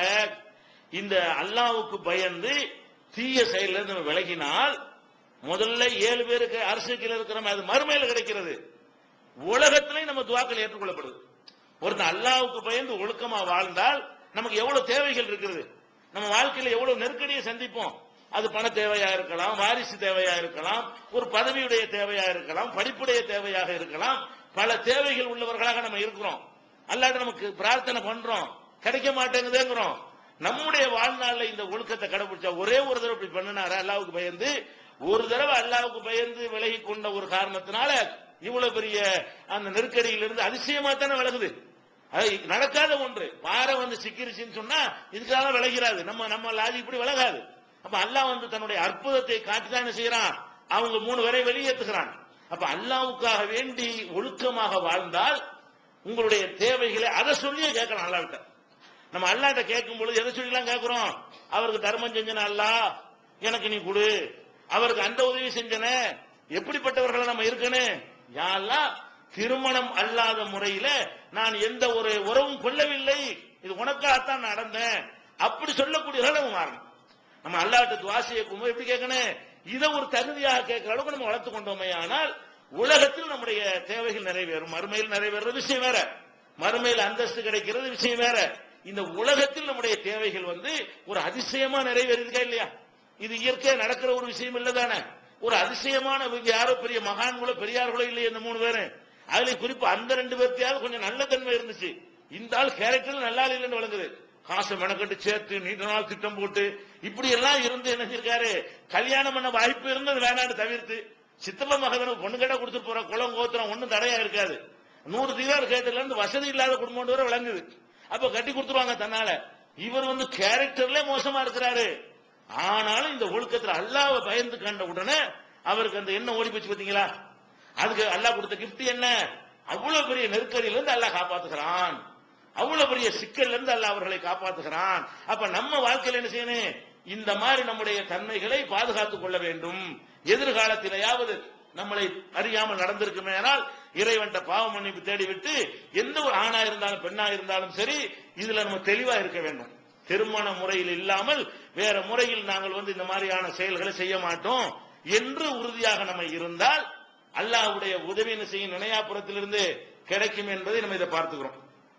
A: இந்த அல்லாஹ்வுக்கு பயந்து தீய செயல்ல இருந்து நம்ம விலகினால் முதல்ல ஏழு பேருக்கு அரசு கீழ இருக்கிறோம் அது மறுமையில கிடைக்கிறது உலகத்திலே நம்ம துவாக்கள் ஏற்றுக்கொள்ளப்படுது ஒருத்தன் அல்லாஹ்வுக்கு பயந்து ஒழுக்கமா வாழ்ந்தால் நமக்கு எவ்வளவு தேவைகள் இருக்கிறது நம்ம வாழ்க்கையில எவ்வளவு நெருக்கடியை சந்திப்போம் அது பண தேவையா இருக்கலாம் வாரிசு தேவையா இருக்கலாம் ஒரு பதவியுடைய தேவையா இருக்கலாம் படிப்புடைய தேவையாக இருக்கலாம் பல தேவைகள் உள்ளவர்களாக நம்ம இருக்கிறோம் அல்லாட்ட நமக்கு பிரார்த்தனை பண்றோம் கிடைக்க மாட்டேங்குதுங்கிறோம் நம்முடைய வாழ்நாள்ல இந்த ஒழுக்கத்தை கடைபிடிச்சா ஒரே ஒரு தடவை இப்படி பண்ணினாரு அல்லாவுக்கு பயந்து ஒரு தடவை அல்லாவுக்கு பயந்து விலகி கொண்ட ஒரு காரணத்தினால இவ்வளவு பெரிய அந்த நெருக்கடியிலிருந்து அதிசயமா தானே விலகுது அது நடக்காத ஒன்று பாறை வந்து சிக்கிருச்சுன்னு சொன்னா இதுக்காக விலகிறாது நம்ம நம்ம லாஜி இப்படி விலகாது அப்ப அல்லாஹ் வந்து தன்னுடைய அற்புதத்தை காட்டிதான் என்ன செய்யறான் அவங்க மூணு பேரை வெளியேற்றுகிறான் அப்ப அல்லாவுக்காக வேண்டி ஒழுக்கமாக வாழ்ந்தால் உங்களுடைய தேவைகளை அதை சொல்லியே கேட்கலாம் அல்லாவிட்ட நம்ம அல்லாட்ட கேட்கும் பொழுது எதை சொல்லிலாம் கேட்கிறோம் அவருக்கு தர்மம் செஞ்சன அல்லா எனக்கு நீ கொடு அவருக்கு அந்த உதவி செஞ்சன எப்படிப்பட்டவர்களை நம்ம இருக்கணும் யாரெல்லாம் திருமணம் அல்லாத முறையில நான் எந்த ஒரு உறவும் கொள்ளவில்லை இது உனக்காகத்தான் நடந்தேன் அப்படி சொல்லக்கூடியவர்கள் நம்ம மாறணும் நம்ம அல்லாட்ட துவா செய்யக்கும் எப்படி கேட்கணும் இதை ஒரு தகுதியாக கேட்கிற அளவுக்கு நம்ம வளர்த்து கொண்டோமே ஆனால் உலகத்தில் நம்முடைய தேவைகள் நிறைவேறும் மறுமையில் நிறைவேறது விஷயம் வேற மறுமையில் அந்தஸ்து கிடைக்கிறது விஷயம் வேற இந்த உலகத்தில் நம்முடைய தேவைகள் வந்து ஒரு அதிசயமா நிறைவேறிருக்கா இல்லையா இது இயற்கையா நடக்கிற ஒரு விஷயம் இல்லதானே ஒரு அதிசயமான இவங்க யாரோ பெரிய மகான்களோ பெரியார்களோ இல்லையே இந்த மூணு பேரும் அதுல குறிப்பா அந்த ரெண்டு பேர்த்தையாவது கொஞ்சம் நல்ல தன்மை இருந்துச்சு இந்த ஆள் கேரக்டர் நல்லா இல்லைன்னு வழங்குது காசை மெனக்கட்டு சேர்த்து நீண்ட நாள் திட்டம் போட்டு இப்படி எல்லாம் இருந்து என்ன செஞ்சிருக்காரு கல்யாணம் பண்ண வாய்ப்பு இருந்தது வேணான்னு தவிர்த்து சித்தப்பா மகதனுக்கு பொண்ணு கேட்டா கொடுத்துட்டு போற குளம் கோத்திரம் ஒண்ணும் தடையா இருக்காது நூறு தீவார் கேட்டதுல இருந்து வசதி இல்லாத குடும்பம் வரை விளங்குது அப்ப கட்டி கொடுத்துருவாங்க தன்னால இவர் வந்து கேரக்டர்ல மோசமா இருக்கிறாரு ஆனாலும் இந்த ஒழுக்கத்துல அல்லாஹ்வை பயந்து கண்ட உடனே அவருக்கு அந்த என்ன ஓடி போச்சு பாத்தீங்களா அதுக்கு அல்லாஹ் கொடுத்த கிஃப்ட் என்ன அவ்வளவு பெரிய நெருக்கடியில இருந்து அல்லாஹ் காப்பாத்துகிறான் அவ்வளவு பெரிய சிக்கல்ல இருந்து அல்லாஹ் அவர்களை காப்பாத்துகிறான் அப்ப நம்ம வாழ்க்கையில என்ன செய்யணும் இந்த மாதிரி நம்முடைய தன்மைகளை பாதுகாத்துக் கொள்ள வேண்டும் எதிர்காலத்திலேயாவது நம்மளை அறியாமல் நடந்திருக்குமேனால் இறைவன்ட்ட பாவ மன்னிப்பு தேடிவிட்டு எந்த ஒரு ஆணா இருந்தாலும் பெண்ணா இருந்தாலும் சரி இதுல நம்ம தெளிவா இருக்க வேண்டும் திருமண முறையில் இல்லாமல் வேற முறையில் நாங்கள் வந்து இந்த மாதிரியான செயல்களை செய்ய மாட்டோம் என்று உறுதியாக நம்ம இருந்தால் அல்லாஹ்வுடைய உதவி என்ன செய்யும் நினையாபுரத்திலிருந்து கிடைக்கும் என்பதை நம்ம இதை பார்த்துக்கிறோம்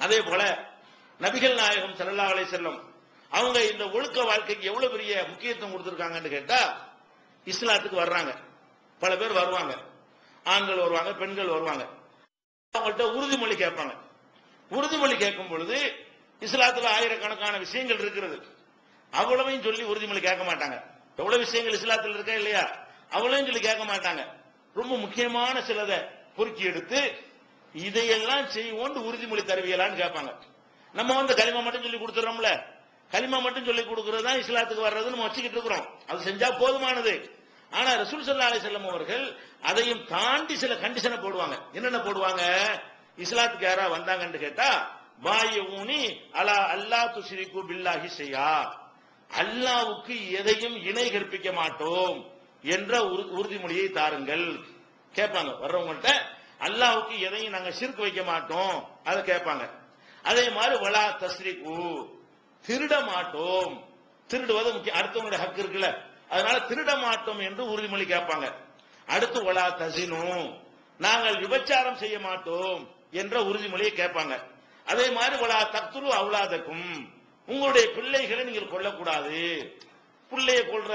A: அதே போல நபிகள் நாயகம் ஸல்லல்லாஹு அலைஹி செல்லம் அவங்க இந்த ஒழுக்க வாழ்க்கைக்கு எவ்வளவு பெரிய முக்கியத்துவம் கொடுத்திருக்காங்கன்னு கேட்டா இஸ்லாத்துக்கு வர்றாங்க பல பேர் வருவாங்க ஆண்கள் வருவாங்க பெண்கள் வருவாங்க அவங்கள்ட்ட உறுதிமொழி கேட்பாங்க உறுதிமொழி கேட்கும் பொழுது இஸ்லாத்துல ஆயிரக்கணக்கான விஷயங்கள் இருக்கிறது அவ்வளவையும் சொல்லி உறுதிமொழி கேட்க மாட்டாங்க எவ்வளவு விஷயங்கள் இஸ்லாத்துல இருக்கா இல்லையா அவ்வளவையும் சொல்லி கேட்க மாட்டாங்க ரொம்ப முக்கியமான சிலதை பொறுக்கி எடுத்து இதையெல்லாம் செய்வோம் உறுதிமொழி தருவியலான்னு கேட்பாங்க நம்ம வந்து களிமா மட்டும் சொல்லி கொடுத்துறோம்ல களிமா மட்டும் சொல்லி கொடுக்கறது தான் இஸ்லாத்துக்கு வர்றதுன்னு நம்ம வச்சுக்கிட்டு இருக்கிறோம் அது செஞ்சா போதுமானது ஆனா ரசூல் சல்லா அலி செல்லம் அவர்கள் அதையும் தாண்டி சில கண்டிஷனை போடுவாங்க என்னென்ன போடுவாங்க இஸ்லாத்துக்கு யாரா வந்தாங்கன்னு கேட்டா பாய ஊனி அலா அல்லா துஸ்ரிகு பில்லாஹி செய்யா அல்லாவுக்கு எதையும் இணை கற்பிக்க மாட்டோம் என்ற உறு- உறுதிமொழியை தாருங்கள் கேட்பாங்க வர்றவங்கள்ட்ட அல்லாவுக்கு எதையும் நாங்க சிறுக்கு வைக்க மாட்டோம் அதை கேட்பாங்க அதே மாதிரி வலா தஸ்ரிகு திருட மாட்டோம் திருடுவது முக்கியம் அடுத்தவங்களுடைய ஹக்கு இருக்குல்ல அதனால திருட மாட்டோம் என்று உறுதிமொழி கேட்பாங்க அடுத்து வலா தசினு நாங்கள் விபச்சாரம் செய்ய மாட்டோம் என்ற உறுதிமொழியை கேட்பாங்க அதே மாதிரி வலா தக்துரு அவுலாதக்கும் உங்களுடைய பிள்ளைகளை நீங்கள் கொல்லக்கூடாது பிள்ளைய கொல்ற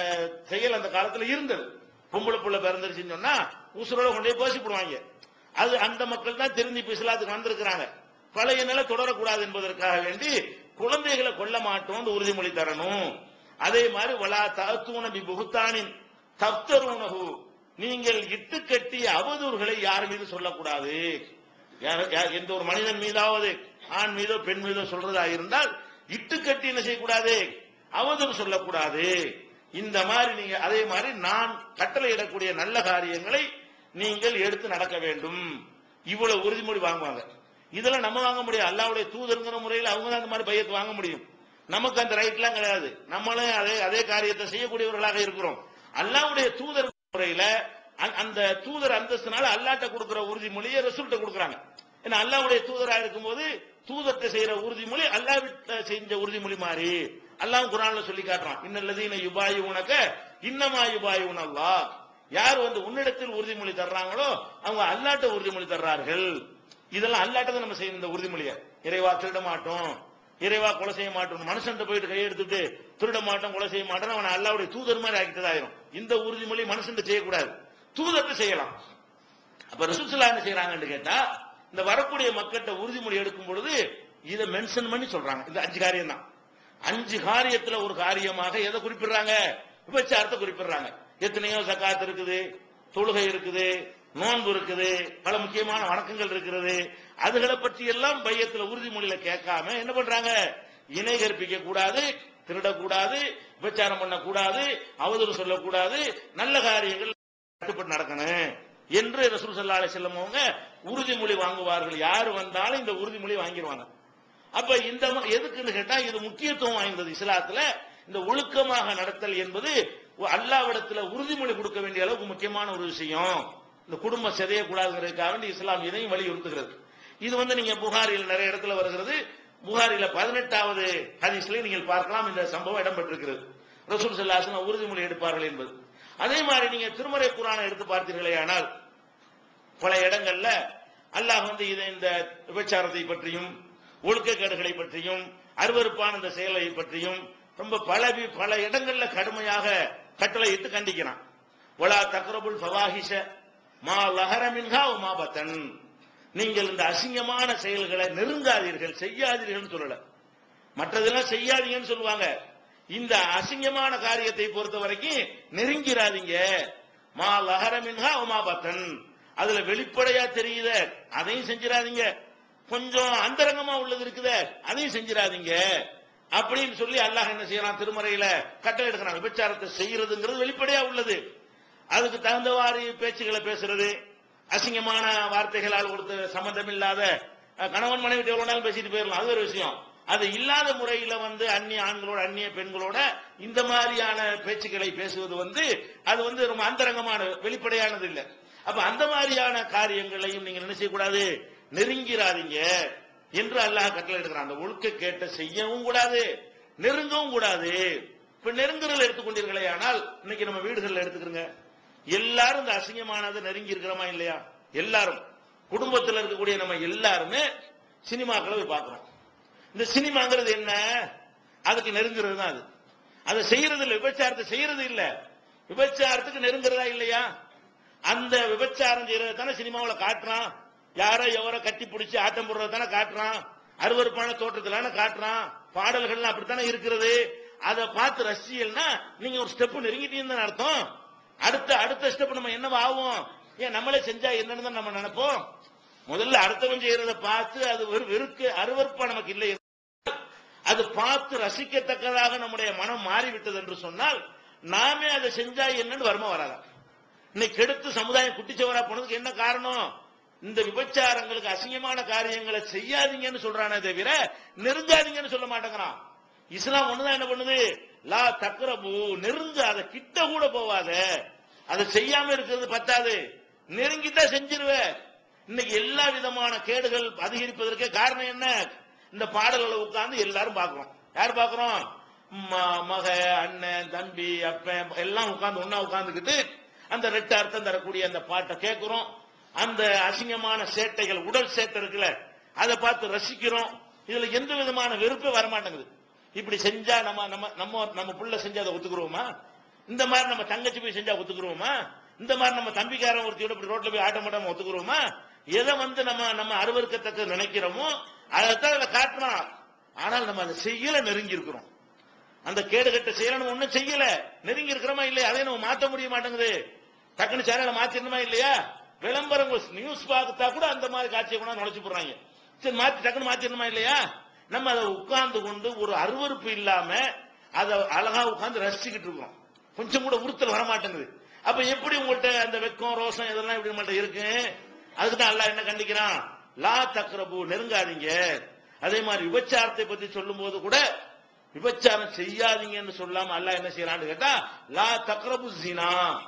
A: செயல் அந்த காலத்துல இருந்தது பொம்பளை புள்ள பிறந்துருச்சுன்னு சொன்னா உசுரோட கொண்டு போய் பேசி போடுவாங்க அது அந்த மக்கள் தான் திருந்தி இப்ப இஸ்லாத்துக்கு வந்திருக்கிறாங்க பழைய நிலை தொடரக்கூடாது என்பதற்காக வேண்டி குழந்தைகளை கொல்ல மாட்டோம்னு உறுதிமொழி தரணும் அதே மாதிரி வலா தத்துவன பி புகுத்தானின் தப்தருணகு நீங்கள் இட்டு கட்டிய அவதூறுகளை யார் மீது சொல்லக்கூடாது யார்- யார்- எந்த ஒரு மனிதன் மீதாவது ஆண் மீதோ பெண் மீதோ சொல்றதா இருந்தால் இட்டு கட்டி என்ன செய்யக்கூடாது அவதூறு சொல்லக்கூடாது இந்த மாதிரி நீங்க அதே மாதிரி நான் கட்டளையிடக்கூடிய நல்ல காரியங்களை நீங்கள் எடுத்து நடக்க வேண்டும் இவ்வளவு உறுதிமொழி வாங்குவாங்க இதெல்லாம் நம்ம வாங்க முடியாது அல்லாவுடைய தூதருங்கிற முறையில் அவங்க தான் அந்த மாதிரி பையத்து வாங்க முடியும் நமக்கு அந்த ரைட்லாம் கிடையாது நம்மளும் அதே அதே காரியத்தை செய்யக்கூடியவர்களாக இருக்கிறோம் அல்லாவுடைய தூதர் முறையில அ- அந்த தூதர் அந்தஸ்துனால அல்லாட்ட கொடுக்கிற உறுதிமொழியை ரசூல்ட்ட கொடுக்குறாங்க ஏன்னா அல்லாவுடைய தூதரா இருக்கும்போது தூதர்ட்ட செய்யற உறுதிமொழி அல்லாவிட்ட செஞ்ச உறுதிமொழி மாதிரி அல்லாஹ் குரான்ல சொல்லி காட்டுறான் இன்னல்லதீன யுபாயி உனக்க இன்னமா யுபாயி உனல்லா யார் வந்து உன்னிடத்தில் உறுதிமொழி தர்றாங்களோ அவங்க அல்லாட்ட உறுதிமொழி தர்றார்கள் இதெல்லாம் அல்லாட்ட தான் நம்ம செய்யணும் இந்த உறுதிமொழியை இறைவா திருட மாட்டோம் இறைவா கொலை செய்ய மாட்டோம் மனுஷன் போயிட்டு கையெடுத்துட்டு திருட மாட்டோம் கொலை செய்ய மாட்டோம் அவன் அல்லாவுடைய தூதர் மாதிரி ஆக்கிட்டதாயிரும் இந்த உறுதிமொழி மனுஷன் செய்யக்கூடாது தூதர்ட்ட செய்யலாம் அப்ப ரசூலுல்லாஹ் என்ன செய்யறாங்கன்னு கேட்டா இந்த வரக்கூடிய மக்கள்கிட்ட உறுதிமொழி எடுக்கும் பொழுது இதை மென்ஷன் பண்ணி சொல்றாங்க இந்த அஞ்சு காரியம் தான் அஞ்சு காரியத்துல ஒரு காரியமாக எதை குறிப்பிடுறாங்க விபச்சாரத்தை குறிப்பிடுறாங்க எத்தனையோ சக்காத் இருக்குது தொழுகை இருக்குது நோன்பு இருக்குது பல முக்கியமான வணக்கங்கள் இருக்கிறது அதுகளை பற்றி எல்லாம் பையத்துல உறுதிமொழியில கேட்காம என்ன பண்றாங்க இணை கற்பிக்க கூடாது திருடக்கூடாது விபச்சாரம் பண்ணக்கூடாது அவதூறு சொல்லக்கூடாது நல்ல காரியங்கள் கட்டுப்பட்டு நடக்கணும் என்று ரசூல் ஸல்லல்லாஹு அலைஹி வஸல்லம் அவங்க உறுதிமொழி வாங்குவார்கள் யார் வந்தாலும் இந்த உறுதிமொழி வாங்கிடுவாங்க அப்ப இந்த ம- எதுக்குன்னு கேட்டா இது முக்கியத்துவம் வாய்ந்தது இஸ்லாத்துல இந்த ஒழுக்கமாக நடத்தல் என்பது அல்லாவிடத்துல உறுதிமொழி கொடுக்க வேண்டிய அளவுக்கு முக்கியமான ஒரு விஷயம் இந்த குடும்பம் சிதையக்கூடாதுங்கிறதுக்காக வேண்டி இஸ்லாம் இதையும் வலியுறுத்துகிறது இது வந்து நீங்க புகாரில் நிறைய இடத்துல வருகிறது புகாரில பதினெட்டாவது ஹதீஸ்ல நீங்கள் பார்க்கலாம் இந்த சம்பவம் இடம்பெற்றிருக்கிறது ரசூல் ஸல்லல்லாஹு உறுதிமொழி எடுப்பார்கள் என்பது அதே மாதிரி நீங்க திருமறை குரானை எடுத்து பார்த்தீர்களே ஆனால் பல இடங்கள்ல அல்லாஹ் வந்து இதை இந்த விபச்சாரத்தை பற்றியும் ஒழுக்கக்கேடுகளை பற்றியும் அருவருப்பான இந்த செயலை பற்றியும் ரொம்ப பல வி- பல இடங்கள்ல கடுமையாக கட்டளையிட்டு கண்டிக்கிறான் ஒலா தக்ரபுல் ஃபவாஹிஷ மா லஹர மின்ஹா உமா பத்தன் நீங்கள் இந்த அசிங்கமான செயல்களை நெருங்காதீர்கள் செய்யாதீர்கள் சொல்லல மற்றதெல்லாம் செய்யாதீங்கன்னு சொல்லுவாங்க இந்த அசிங்கமான காரியத்தை பொறுத்த வரைக்கும் நெருங்கிறாதீங்க மா லஹரமின்ஹா உமா பத்தன் அதுல வெளிப்படையா தெரியுத அதையும் செஞ்சிடாதீங்க கொஞ்சம் அந்தரங்கமா உள்ளது இருக்குதே அதையும் செஞ்சிடாதீங்க அப்படின்னு சொல்லி அல்லாஹ் என்ன செய்யறான் திருமறையில கட்டளை எடுக்கிறான் விபச்சாரத்தை செய்யறதுங்கிறது வெளிப்படையா உள்ளது அதுக்கு தகுந்தவாறு பேச்சுகளை பேசுறது அசிங்கமான வார்த்தைகளால் கொடுத்த சம்பந்தம் இல்லாத அஹ், கணவன் மனைவி எவ்வளவு நாள் பேசிட்டு போயிடலாம் அது ஒரு விஷயம் அது இல்லாத முறையில வந்து அந்நிய ஆண்களோட அந்நிய பெண்களோட இந்த மாதிரியான பேச்சுக்களை பேசுவது வந்து அது வந்து ரொம்ப அந்தரங்கமான வெளிப்படையானது இல்ல அப்ப அந்த மாதிரியான காரியங்களையும் நீங்க என்ன செய்யக்கூடாது நெருங்கிறாதீங்க என்று அல்லாஹ் கட்டளை எடுக்கிறான் அந்த ஒழுக்க கேட்ட செய்யவும் கூடாது நெருங்கவும் கூடாது இப்ப நெருங்குறதுல எடுத்துக்கொண்டீர்களே ஆனால் இன்னைக்கு நம்ம வீடுகள்ல எடுத்துக்கிறோங்க எல்லாரும் இந்த அசிங்கமானதை நெருங்கி இருக்கிறோமா இல்லையா எல்லாரும் குடும்பத்தில் இருக்கக்கூடிய நம்ம எல்லாருமே சினிமாக்களை போய் பார்க்கிறோம் இந்த சினிமாங்கிறது என்ன அதுக்கு நெருங்குறது தான் அது அதை செய்யறது இல்ல விபச்சாரத்தை செய்யறது இல்ல விபச்சாரத்துக்கு நெருங்குறதா இல்லையா அந்த விபச்சாரம் செய்யறது தானே சினிமாவில் காட்டுறான் யாரோ எவரோ கட்டி பிடிச்சி ஆட்டம் போடுறது தானே காட்டுறான் அருவருப்பான தோற்றத்துல காட்டுறான் பாடல்கள்லாம் அப்படித்தானே இருக்கிறது அதை பார்த்து ரசியல்னா நீங்க ஒரு ஸ்டெப் நெருங்கிட்டீங்கன்னு அர்த்தம் அடுத்த அடுத்த ஸ்டெப் நம்ம என்னவா ஆகும் ஏன் நம்மளே செஞ்சா என்னன்னு தான் நம்ம நினைப்போம் முதல்ல அடுத்தவன் செய்யறத பார்த்து அது ஒரு வெறுக்கு அருவருப்பா நமக்கு இல்லை அது பார்த்து ரசிக்கத்தக்கதாக நம்முடைய மனம் மாறிவிட்டது என்று சொன்னால் நாமே அதை செஞ்சா என்னன்னு வருமா வராதா இன்னைக்கு கெடுத்து சமுதாயம் குட்டிச்சவரா போனதுக்கு என்ன காரணம் இந்த விபச்சாரங்களுக்கு அசிங்கமான காரியங்களை செய்யாதீங்கன்னு சொல்றானே தவிர நெருங்காதீங்கன்னு சொல்ல மாட்டேங்கிறான் இஸ்லாம் ஒண்ணுதான் என்ன பண்ணுது லா தக்ரபு நெருங்காத கிட்ட கூட போவாத அதை செய்யாம இருக்கிறது பத்தாது நெருங்கித்தான் செஞ்சிருவ இன்னைக்கு எல்லா விதமான கேடுகள் அதிகரிப்பதற்கே காரணம் என்ன இந்த பாடல்களை உட்கார்ந்து எல்லாரும் பார்க்கிறோம் யார் பார்க்கிறோம் ம- மக அண்ணன் தம்பி அப்பன் எல்லாம் உட்கார்ந்து ஒண்ணா உட்கார்ந்துக்கிட்டு அந்த ரெட்டு அர்த்தம் தரக்கூடிய அந்த பாட்டை கேட்கிறோம் அந்த அசிங்கமான சேட்டைகள் உடல் சேட்டை இருக்குல்ல அதை பார்த்து ரசிக்கிறோம் இதுல எந்த விதமான வெறுப்பே வரமாட்டேங்குது இப்படி செஞ்சா நம்ம நம்ம நம்ம நம்ம புள்ள செஞ்சா அதை ஒத்துக்குருவோமா இந்த மாதிரி நம்ம தங்கச்சி போய் செஞ்சா ஒத்துக்குருவோமா இந்த மாதிரி நம்ம தம்பிக்காரன் ஒருத்தியோட இப்படி ரோட்ல போய் ஆட்டம் மாட்டாம ஒத்துக்குருவோமா எதை வந்து நம்ம நம்ம அருவருக்கத்தக்க நினைக்கிறோமோ அதைத்தான் அதுல காட்டுறான் ஆனால் நம்ம அதை செய்யல நெருங்கி இருக்கிறோம் அந்த கேடுகட்ட செயலை நம்ம ஒண்ணும் செய்யல நெருங்கி இருக்கிறோமா இல்லையா அதை நம்ம மாத்த முடிய மாட்டேங்குது டக்குனு சேனலை மாத்திரணுமா இல்லையா விளம்பரம் நியூஸ் பார்த்தா கூட அந்த மாதிரி காட்சியை கூட நுழைச்சு போடுறாங்க சரி மாத்தி டக்குனு மாத்திரணுமா இல்லையா நம்ம அதை உட்கார்ந்து கொண்டு ஒரு அருவருப்பு இல்லாம அதை அழகா உட்கார்ந்து ரசிச்சுக்கிட்டு இருக்கோம் கொஞ்சம் கூட உறுத்தல் வர மாட்டேங்குது அப்ப எப்படி உங்கள்ட்ட அந்த வெக்கம் ரோசம் இதெல்லாம் இப்படி நம்மள்ட்ட இருக்கு அதுக்கு தான் அல்லாஹ் என்ன கண்டிக்கிறான் லா தக்ரபு நெருங்காதீங்க அதே மாதிரி விபச்சாரத்தை பத்தி சொல்லும் போது கூட விபச்சாரம் செய்யாதீங்கன்னு சொல்லாம அல்லாஹ் என்ன செய்யறான்னு கேட்டா லா தக்ரபு ஜினா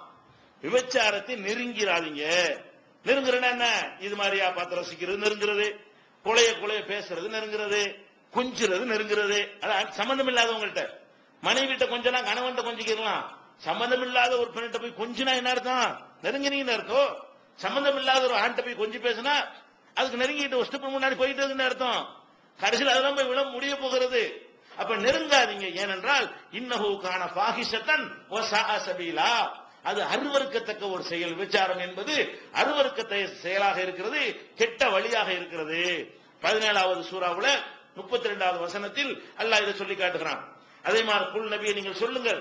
A: விபச்சாரத்தை நெருங்கிறாதீங்க நெருங்குறேன்னா என்ன இது மாதிரியா பார்த்து ரசிக்கிறது நெருங்குறது கொலைய கொலைய பேசுறது நெருங்குறது கொஞ்சுறது நெருங்குறது அதான் சம்பந்தம் இல்லாதவங்கள்ட்ட மனைவிட்ட கொஞ்சலாம் கணவன்கிட்ட கொஞ்சிக்கலாம் சம்பந்தம் இல்லாத ஒரு பெண்ணிட்ட போய் கொஞ்சினா என்ன அர்த்தம் நெருங்கினீங்கன்னு அர்த்தம் சம்பந்தம் இல்லாத ஒரு ஆண்கிட்ட போய் கொஞ்சி பேசினா அதுக்கு நெருங்கிட்டு ஒரு ஸ்டெப் முன்னாடி போயிட்டு இருக்குன்னு அர்த்தம் கடைசியில் அதெல்லாம் போய் விட முடிய போகிறது அப்ப நெருங்காதீங்க ஏனென்றால் இன்னஹு கான பாகிஷத்தன் ஓ சபீலா அது அருவருக்கத்தக்க ஒரு செயல் விசாரம் என்பது அருவருக்கத்தை செயலாக இருக்கிறது கெட்ட வழியாக இருக்கிறது பதினேழாவது சூறாவுல முப்பத்தி ரெண்டாவது வசனத்தில் அல்லாஹ் இதை சொல்லி காட்டுகிறான் அதே மாதிரி குல் நபியை நீங்கள் சொல்லுங்கள்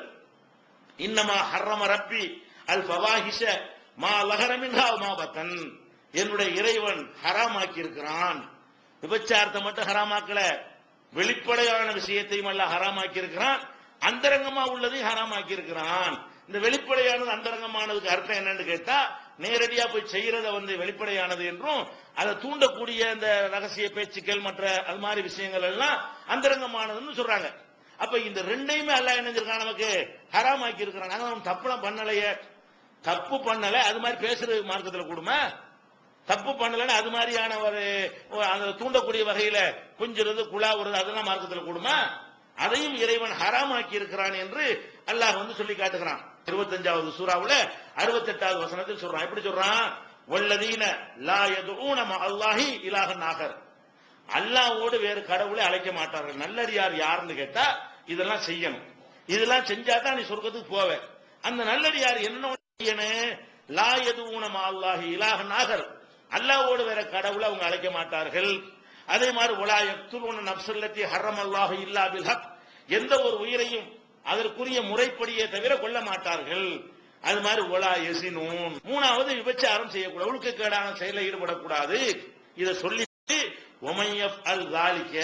A: இன்னமா ஹர்ரம ரப்பி அல் ஃபவாஹிஷ மா லஹரமின்ஹா மா பத்தன் என்னுடைய இறைவன் ஹராமாக்கி இருக்கிறான் விபச்சாரத்தை மட்டும் ஹராமாக்கல வெளிப்படையான விஷயத்தையும் அல்ல ஹராமாக்கி இருக்கிறான் அந்தரங்கமா உள்ளதையும் ஹராமாக்கி இருக்கிறான் இந்த வெளிப்படையானது அந்தரங்கமானதுக்கு அர்த்தம் என்னன்னு கேட்டா நேரடியா போய் செய்யறத வந்து வெளிப்படையானது என்றும் அதை தூண்டக்கூடிய அந்த ரகசிய பேச்சுக்கள் மற்ற அது மாதிரி விஷயங்கள் எல்லாம் அந்தரங்கமானதுன்னு சொல்றாங்க அப்ப இந்த ரெண்டையுமே அல்லாஹ் என்ன செஞ்சிருக்கான் நமக்கு ஹராமாக்கி இருக்கிறான் நாங்க நம்ம தப்புலாம் பண்ணலையே தப்பு பண்ணல அது மாதிரி பேசுறது மார்க்கத்துல கூடுமா தப்பு பண்ணலன்னு அது மாதிரியான ஒரு ஒரு அந்த தூண்டக்கூடிய வகையில குஞ்சுறது குழாவுறது அதெல்லாம் மார்க்கத்தில் கூடுமா அதையும் இறைவன் ஹராமாக்கி இருக்கிறான் என்று அல்லாஹ் வந்து சொல்லி காட்டுகிறான் இருபத்தஞ்சாவது சூறாவுல அறுபத்தெட்டாவது வசனத்தில் சொல்றான் எப்படி சொல்றான் வல்லதீன லா யதுஊன ம அல்லாஹி இலாஹன் ஆகர் அல்லாஹ்வோடு வேறு கடவுளை அழைக்க மாட்டார்கள் நல்லடியார் யாருன்னு கேட்டா இதெல்லாம் செய்யணும் இதெல்லாம் செஞ்சா தான் நீ சொர்க்கத்துக்கு போவ அந்த நல்லடியார் என்ன செய்யணும் லா யதுஊன ம அல்லாஹி இலாஹன் ஆகர் அல்லாஹ்வோடு வேற கடவுளை அவங்க அழைக்க மாட்டார்கள் அதே மாதிரி உலா யக்துலூன நப்சல்லத்தி ஹர்ரம் அல்லாஹு இல்லா பில் ஹக் எந்த ஒரு உயிரையும் அதற்குரிய முறைப்படியே தவிர கொல்ல மாட்டார்கள் அது மாதிரி ஒலா எசினூன் மூணாவது விபச்சாரம் செய்யக்கூடாது ஒழுக்கக்கேடான செயலில் ஈடுபடக்கூடாது இதை சொல்லிட்டு ஒமையப் அல் தாலிக்க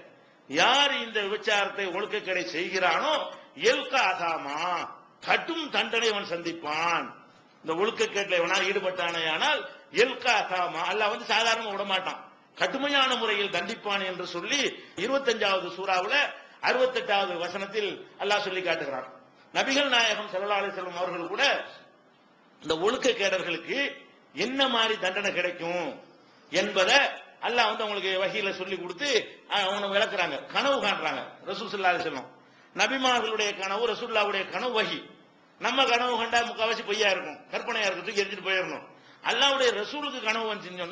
A: யார் இந்த விபச்சாரத்தை ஒழுக்கக்கேடை செய்கிறானோ எல்கா அதாமா கடும் தண்டனை அவன் சந்திப்பான் இந்த ஒழுக்கக்கேட்டில் எவனால் ஈடுபட்டானே ஆனால் எல்கா அதாமா அல்லாஹ் வந்து சாதாரண விட மாட்டான் கடுமையான முறையில் தண்டிப்பான் என்று சொல்லி இருபத்தஞ்சாவது சூறாவுல அறுபத்தெட்டாவது வசனத்தில் அல்லாஹ் சொல்லி காட்டுகிறான் நபிகள் நாயகம் ஸல்லல்லாஹு அலைஹி வஸல்லம் அவர்கள் கூட இந்த ஒழுக்க கேடர்களுக்கு என்ன மாதிரி தண்டனை கிடைக்கும் என்பதை அல்லாஹ் வந்து அவங்களுக்கு வகையில சொல்லி கொடுத்து அஹ், அவங்க விளக்குறாங்க கனவு காண்றாங்க ரசூல் ஸல்லல்லாஹு அலைஹி வஸல்லம் நபிமார்களுடைய கனவு ரசூல்லாவுடைய கனவு வகி நம்ம கனவு கண்டா முக்காவாசி பொய்யா இருக்கும் கற்பனையா இருக்கும் தூக்கி எரிஞ்சிட்டு போயிடணும் அல்லாவுடைய ரசூலுக்கு கனவு வந்துச்சுன்னு சொன்னா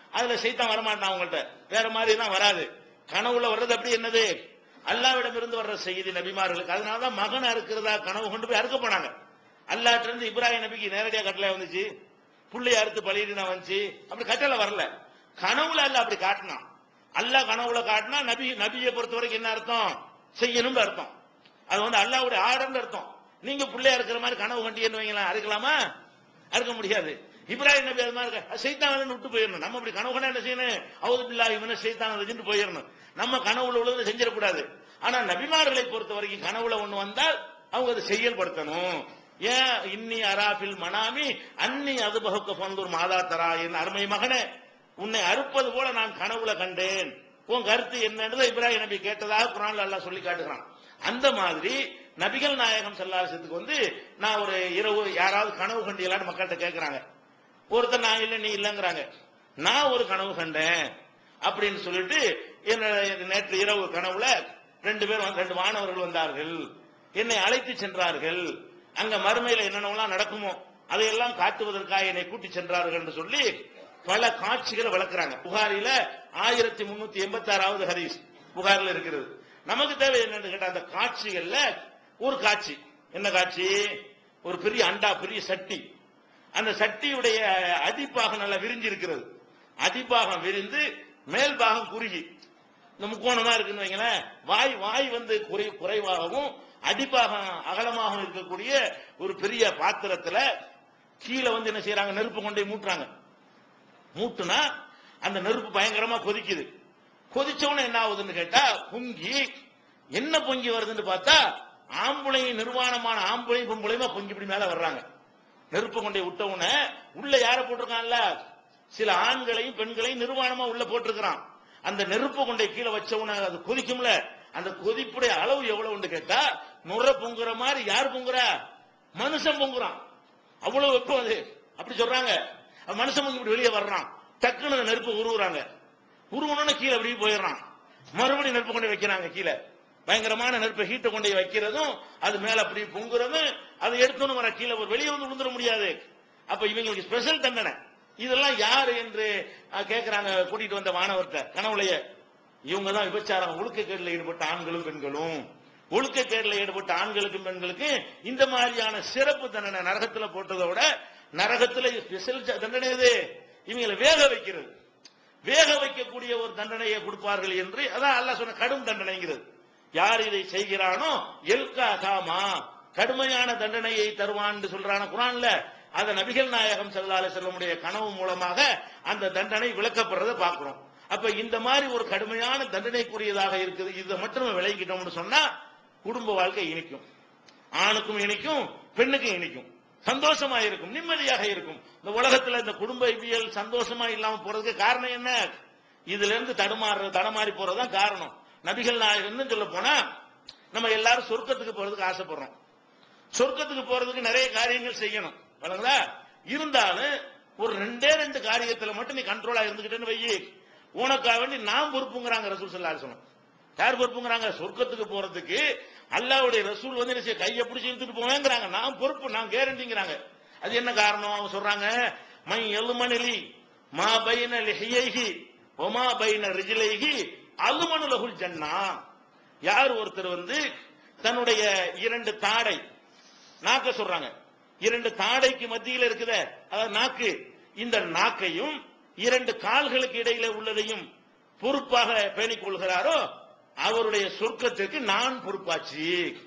A: அதுல சைத்தான் வரமாட்டான் அவங்கள்ட்ட வேற மாதிரி எல்லாம் வராது கனவுல வர்றது அப்படி என்னது அல்லாவிடம் இருந்து வர்ற செய்தி நபிமார்களுக்கு அதனாலதான் மகன் அறுக்கிறதா கனவு கொண்டு போய் அறுக்க போனாங்க அல்லாட்ட இருந்து இப்ராஹிம் நபிக்கு நேரடியா கட்டளை வந்துச்சு புள்ளை அறுத்து பலியிடுனா வந்துச்சு அப்படி கட்டளை வரல கனவுல அல்ல அப்படி காட்டினான் அல்லாஹ் கனவுல காட்டினா நபி நபியை பொறுத்த வரைக்கும் என்ன அர்த்தம் செய்யணும்னு அர்த்தம் அது வந்து அல்லாவுடைய ஆர்டர்னு அர்த்தம் நீங்க பிள்ளையா இருக்கிற மாதிரி கனவு கண்டியன்னு வைங்களேன் அறுக்கலாமா அறுக்க முடியாது இப்ராஹிம் நபி அது மாதிரி சைத்தான் விட்டு போயிடணும் நம்ம அப்படி கனவு கண்டா என்ன செய்யணும் அவது பில்லா இவன சைத்தான் வச்சுட்டு போயிடணும் நம்ம கனவுல உள்ளதை செஞ்சிடக்கூடாது ஆனா நபிமார்களை பொறுத்த வரைக்கும் கனவுல ஒண்ணு வந்தால் அவங்க அதை செயல்படுத்தணும் ஏன் இன்னி அராபில் மனாமி அன்னி அது பகுக்க பந்தூர் மாதா தரா என் அருமை மகனே உன்னை அறுப்பது போல நான் கனவுல கண்டேன் உன் கருத்து என்னன்றதை இப்ராஹிம் நபி கேட்டதாக குரான்ல அல்லாஹ் சொல்லி காட்டுகிறான் அந்த மாதிரி நபிகள் நாயகம் செல்லாசத்துக்கு வந்து நான் ஒரு இரவு யாராவது கனவு கண்டீங்களான்னு மக்கள்கிட்ட கேட்கறாங்க ஒருத்தர் நான் இல்ல நீ இல்லங்கிறாங்க நான் ஒரு கனவு கண்டேன் அப்படின்னு சொல்லிட்டு என்ன நேற்று இரவு கனவுல ரெண்டு பேர் வந்து- ரெண்டு மாணவர்கள் வந்தார்கள் என்னை அழைத்து சென்றார்கள் அங்க மறுமையில என்னென்னலாம் நடக்குமோ அதையெல்லாம் காட்டுவதற்காக என்னை கூட்டி சென்றார்கள் என்று சொல்லி பல காட்சிகளை வளர்க்கறாங்க புகாரில ஆயிரத்தி முன்னூத்தி எண்பத்தி ஆறாவது ஹதீஸ் புகாரில் இருக்கிறது நமக்கு தேவை என்னன்னு கேட்டா அந்த காட்சிகள்ல ஒரு காட்சி என்ன காட்சி ஒரு பெரிய அண்டா பெரிய சட்டி அந்த சட்டியுடைய அடிப்பாகம் நல்லா விரிஞ்சு இருக்கிறது அடிப்பாகம் விரிந்து மேல் பாகம் குறுகி இந்த முக்கோணமா இருக்குன்னு வைங்களேன் வாய் வாய் வந்து குறை குறைவாகவும் அடிப்பாகம் அகலமாகவும் இருக்கக்கூடிய ஒரு பெரிய பாத்திரத்துல கீழே வந்து என்ன செய்யறாங்க நெருப்பு கொண்டு போய் மூட்டுறாங்க மூட்டுனா அந்த நெருப்பு பயங்கரமா கொதிக்குது கொதிச்ச உடனே என்ன ஆகுதுன்னு கேட்டா பொங்கி என்ன பொங்கி வருதுன்னு பார்த்தா ஆம்பளையும் நிர்வாணமான ஆம்பளையும் பொம்பளையுமா பொங்கி இப்படி மேல வர்றாங்க நெருப்பு கொண்டே விட்ட உடனே உள்ள யார போட்டிருக்கான்ல சில ஆண்களையும் பெண்களையும் நிர்வாணமா உள்ள போட்டிருக்கிறான் அந்த நெருப்பு கொண்டே கீழே வச்ச உடனே அது கொதிக்கும்ல அந்த கொதிப்புடைய அளவு எவ்வளவுன்னு கேட்டா நுர பொங்குற மாதிரி யார் பொங்குறா மனுஷன் பொங்குறான் அவ்வளவு வெப்பம் அது அப்படி சொல்றாங்க அப்ப மனுஷன் பொங்கி இப்படி வெளியே வர்றான் டக்குன்னு அந்த நெருப்பு உருவுறாங்க உருவணும்னு கீழே அப்படியே போயிடுறான் மறுபடியும் நெருப்பு கொண்டு போய் வைக்கிறாங்க கீழே பயங்கரமான நெருப்பை ஹீட்டை கொண்டு போய் வைக்கிறதும் அது மேல அப்படி பொங்குறதும் அதை எடுத்தோன்னு வர கீழே ஒரு வெளியே வந்து விழுந்துட முடியாது அப்ப இவங்களுக்கு ஸ்பெஷல் தண்டனை இதெல்லாம் யாரு என்று அஹ், கேக்குறாங்க கூட்டிட்டு வந்த மாணவர்கிட்ட கனவுலையே இவங்க தான் விபச்சாரம் ஒழுக்கக்கேடுல ஈடுபட்ட ஆண்களும் பெண்களும் ஒழுக்கக்கேடுல ஈடுபட்ட ஆண்களுக்கும் பெண்களுக்கும் இந்த மாதிரியான சிறப்பு தண்டனை நரகத்துல போட்டதோட நரகத்துல ஸ்பெஷல் தண்டனை இது இவங்களை வேக வைக்கிறது வேக வைக்கக்கூடிய ஒரு தண்டனையை கொடுப்பார்கள் என்று அதான் அல்லாஹ் சொன்ன கடும் தண்டனைங்கிறது யார் இதை செய்கிறானோ எல்கா தாமா கடுமையான தண்டனையை தருவான் சொல்றான குரான்ல அந்த நபிகள் நாயகம் ஸல்லல்லாஹு அலைஹி வஸல்லமுடைய கனவு மூலமாக அந்த தண்டனை விளக்கப்படுறதை பார்க்கிறோம் அப்ப இந்த மாதிரி ஒரு கடுமையான தண்டனைக்குரியதாக இருக்குது இதை மட்டும் நம்ம விளங்கிட்டோம்னு சொன்னா குடும்ப வாழ்க்கை இனிக்கும் ஆணுக்கும் இனிக்கும் பெண்ணுக்கும் இனிக்கும் சந்தோஷமா இருக்கும் நிம்மதியாக இருக்கும் இந்த உலகத்துல இந்த குடும்ப இவியல் சந்தோஷமா இல்லாம போறதுக்கு காரணம் என்ன இதுல இருந்து தடுமாறு தடமாறி போறதுதான் காரணம் நபிகள் நாயகம்னு சொல்ல போனா நம்ம எல்லாரும் சொர்க்கத்துக்கு போறதுக்கு ஆசைப்படுறோம் சொர்க்கத்துக்கு போறதுக்கு நிறைய காரியங்கள் செய்யணும் வழங்குதா இருந்தாலும் ஒரு ரெண்டே ரெண்டு காரியத்துல மட்டும் நீ கண்ட்ரோலா இருந்துகிட்டேன்னு வையி உனக்காக வேண்டி நான் பொறுப்புங்கிறாங்க ரசூல் ஸல்லல்லாஹு அலைஹி வஸல்லம் யார் பொறுப்புங்கிறாங்க சொர்க்கத்துக்கு போறதுக்கு அல்லாஹ்வுடைய ரசூல் வந்து என்ன செய்ய கையை பிடிச்சி இழுத்துட்டு போவேங்கிறாங்க நான் பொறுப்பு நான் கேரண்டிங்கிறாங்க அது என்ன காரணம் அவங்க சொல்றாங்க மை எலுமனிலி மா பைன லிஹியைஹி ஒமா பைன ரிஜிலைஹி அலுமனு லகுல் ஜன்னா யார் ஒருத்தர் வந்து தன்னுடைய இரண்டு தாடை நாக்க சொல்றாங்க இரண்டு தாடைக்கு மத்தியில் இருக்குதே அதாவது நாக்கு இந்த நாக்கையும் இரண்டு கால்களுக்கு இடையில உள்ளதையும் பொறுப்பாக பேணிக் கொள்கிறாரோ அவருடைய சொர்க்கத்திற்கு நான் பொறுப்பாச்சு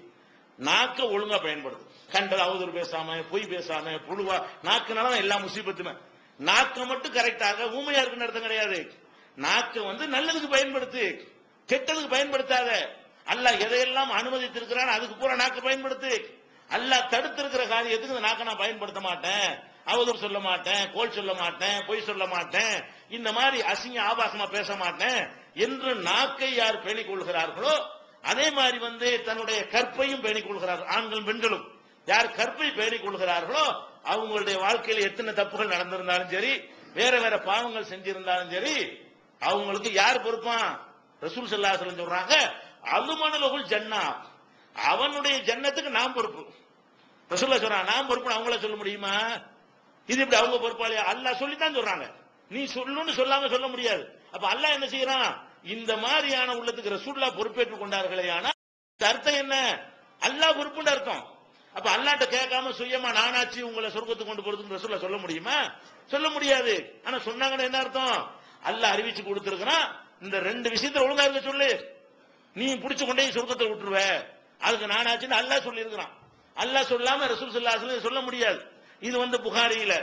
A: நாக்க ஒழுங்கா பயன்படுது கண்டது அவதூறு பேசாம பொய் பேசாம புழுவா நாக்குனால தான் எல்லா முசீபத்துமே நாக்க மட்டும் கரெக்டாக ஊமையா இருக்குன்னு அர்த்தம் கிடையாது நாக்க வந்து நல்லதுக்கு பயன்படுத்து கெட்டதுக்கு பயன்படுத்தாத அல்லாஹ் எதையெல்லாம் அனுமதித்திருக்கிறான் அதுக்கு பூரா நாக்கு பயன்படுத்து அல்லாஹ் தடுத்திருக்கிற காரியத்துக்கு இந்த நாக்க நான் பயன்படுத்த மாட்டேன் அவதூறு சொல்ல மாட்டேன் கோல் சொல்ல மாட்டேன் பொய் சொல்ல மாட்டேன் இந்த மாதிரி அசிங்க ஆபாசமா பேச மாட்டேன் என்று நாக்கை யார் பேணிக் கொள்கிறார்களோ அதே மாதிரி வந்து தன்னுடைய கற்பையும் பேணிக் கொள்கிறார்கள் ஆண்களும் பெண்களும் யார் கற்பை பேணிக் கொள்கிறார்களோ அவங்களுடைய வாழ்க்கையில எத்தனை தப்புகள் நடந்திருந்தாலும் சரி வேற வேற பாவங்கள் செஞ்சிருந்தாலும் சரி அவங்களுக்கு யார் பொறுப்பான் ரசூல் ஸல்லல்லாஹு சொல்றாங்க அலுமனுலகுல் ஜன்னா அவனுடைய ஜன்னத்துக்கு நான் பொறுப்பு ரசூல்லா சொல்றாங்க நான் பொறுப்பு அவங்கள சொல்ல முடியுமா இது இப்படி அவங்க பொறுப்பாளியா அல்லாஹ் சொல்லித்தான் சொல்றாங்க நீ சொல்லுன்னு சொல்லாம சொல்ல முடியாது அப்ப அல்லாஹ் என்ன செய்யறான் இந்த மாதிரியான உள்ளத்துக்கு ரசூல்லா பொறுப்பேற்றுக் கொண்டார்களே ஆனா இந்த அர்த்தம் என்ன அல்லாஹ் பொறுப்புன்னு அர்த்தம் அப்ப அல்லாட்ட கேட்காம சுயமா நானாச்சு உங்களை சொர்க்கத்துக்கு கொண்டு போறதுக்கு ரசூல்லா சொல்ல முடியுமா சொல்ல முடியாது ஆனா சொன்னாங்கன்னா என்ன அர்த்தம் அல்லாஹ் அறிவிச்சு கொடுத்திருக்கிறான் இந்த ரெண்டு விஷயத்துல ஒழுங்கா இருக்க சொல்லு நீ புடிச்சு கொண்டே சொர்க்கத்தை விட்டுருவ அதுக்கு நானாச்சுன்னு அல்லாஹ் சொல்லி இருக்கிறான் அல்லாஹ் சொல்லாம ரசூல் ஸல்லல்லாஹு சொல்ல முடியாது இது வந்து புகாரியில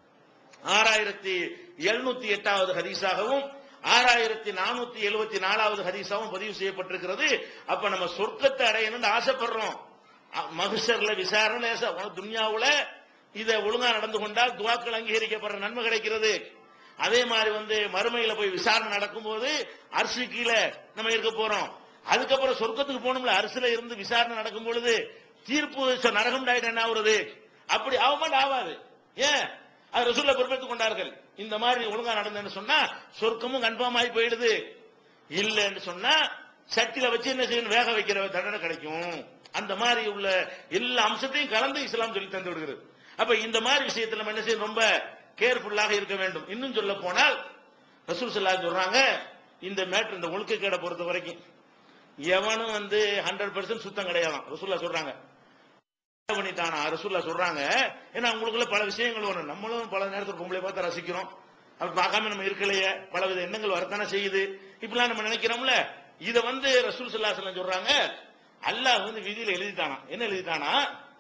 A: ஆறாயிரத்தி எழுநூத்தி எட்டாவது ஹதீஸாகவும் ஆறாயிரத்தி நானூத்தி எழுபத்தி நாலாவது ஹதீஸாகவும் பதிவு செய்யப்பட்டிருக்கிறது அப்ப நம்ம சொர்க்கத்தை அடையணும்னு ஆசைப்படுறோம் அ- மகசர்ல விசாரணை லேசா. உனக்கு துன்யாவுல இத ஒழுங்கா நடந்து கொண்டால் துவாக்கள் அங்கீகரிக்கப்படுற நன்மை கிடைக்கிறது அதே மாதிரி வந்து மறுமையில போய் விசாரணை நடக்கும்போது அரிசி கீழே நம்ம இருக்க போறோம் அதுக்கப்புறம் சொர்க்கத்துக்கு போகணும்ல அரசுல இருந்து விசாரணை நடக்கும் பொழுது தீர்ப்பு ச- நரகம் டாயிட்டு என்ன ஆகுறது அப்படி ஆகுமா ஆகாது ஏன் அது ரசூல்ல பொறுப்பேற்றுக் கொண்டார்கள் இந்த மாதிரி ஒழுங்கா நடந்தேன்னு சொன்னா சொர்க்கமும் கன்ஃபார்ம் ஆகி போயிடுது இல்லைன்னு சொன்னா சட்டில வச்சு என்ன செய்யணும் வேக வைக்கிற தண்டனை கிடைக்கும் அந்த மாதிரி உள்ள எல்லா அம்சத்தையும் கலந்து இஸ்லாம் சொல்லி தந்து விடுகிறது அப்ப இந்த மாதிரி விஷயத்துல நம்ம என்ன செய்யணும் ரொம்ப கேர்ஃபுல்லாக இருக்க வேண்டும் இன்னும் சொல்ல போனால் ரசூல் ஸல்லல்லாஹு சொல்றாங்க இந்த மேட்ரு இந்த ஒழுக்கக்கேடை பொறுத்த வரைக்கும் எவனும் வந்து ஹண்ட்ரட் பர்சன்ட் சுத்தம் கிடையாதான் ரசூல்லா சொல்றாங்க பண்ணிட்டானா ரசூல்லா சொல்றாங்க ஏன்னா உங்களுக்குள்ள பல விஷயங்கள் வரும் நம்மளும் பல நேரத்தில் பொம்பளை பார்த்து ரசிக்கிறோம் அப்படி பார்க்காம நம்ம இருக்கலையே பலவித எண்ணங்கள் வரத்தானே செய்யுது இப்படிலாம் நம்ம நினைக்கிறோம்ல இத வந்து ரசூல் ஸல்லல்லாஹு அலைஹி வஸல்லம் சொல்றாங்க அல்லாஹ் வந்து விதியில எழுதிட்டானா என்ன எழுதிட்டானா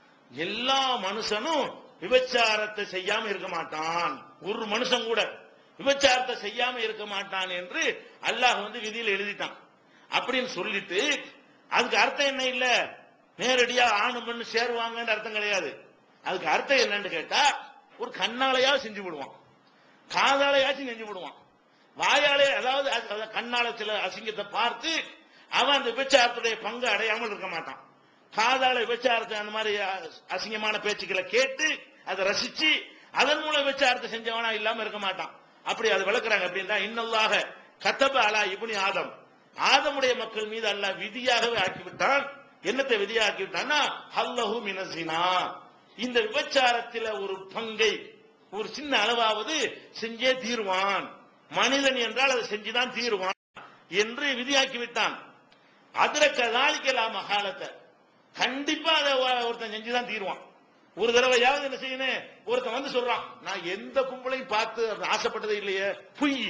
A: எல்லா மனுஷனும் விபச்சாரத்தை செய்யாம இருக்க மாட்டான் ஒரு மனுஷன் கூட விபச்சாரத்தை செய்யாம இருக்க மாட்டான் என்று அல்லாஹ் வந்து விதியில எழுதிட்டான் அப்படின்னு சொல்லிட்டு அதுக்கு அர்த்தம் என்ன இல்ல நேரடியா ஆணு பெண்ணு சேருவாங்கன்னு அர்த்தம் கிடையாது அதுக்கு அர்த்தம் என்னன்னு கேட்டா ஒரு கண்ணாலையா செஞ்சு விடுவான் காதாலையாச்சும் செஞ்சு விடுவான் வாயாலே அதாவது அது- அது கண்ணால சில அசிங்கத்தை பார்த்து அவன் அந்த விபச்சாரத்துடைய பங்கு அடையாமல் இருக்க மாட்டான் காதால விபச்சாரத்தை அந்த மாதிரி அ- அசிங்கமான பேச்சுக்களை கேட்டு அதை ரசிச்சு அதன் மூலம் விபச்சாரத்தை செஞ்சவனா இல்லாம இருக்க மாட்டான் அப்படி அதை விளக்குறாங்க அப்படின்னா இன்னல்லாக கத்தப அலா இப்னி ஆதம் ஆதமுடைய மக்கள் மீது அல்லாஹ் விதியாகவே ஆக்கிவிட்டான் என்னத்தை விதியாக்கி விட்டான்னா ஹல்லஹு மினசினா இந்த விபச்சாரத்தில ஒரு பங்கை ஒரு சின்ன அளவாவது செஞ்சே தீருவான் மனிதன் என்றால் அதை செஞ்சுதான் தீருவான் என்று விதியாக்கி விட்டான் அதுல கதாலிக்கலாம் மகாலத்தை கண்டிப்பா அதை ஒ- ஒருத்தன் செஞ்சுதான் தீருவான் ஒரு தடவையாவது என்ன செய்யணும் ஒருத்தன் வந்து சொல்றான் நான் எந்த பொம்பளையும் பார்த்து ஆசைப்பட்டதே இல்லையே பொய்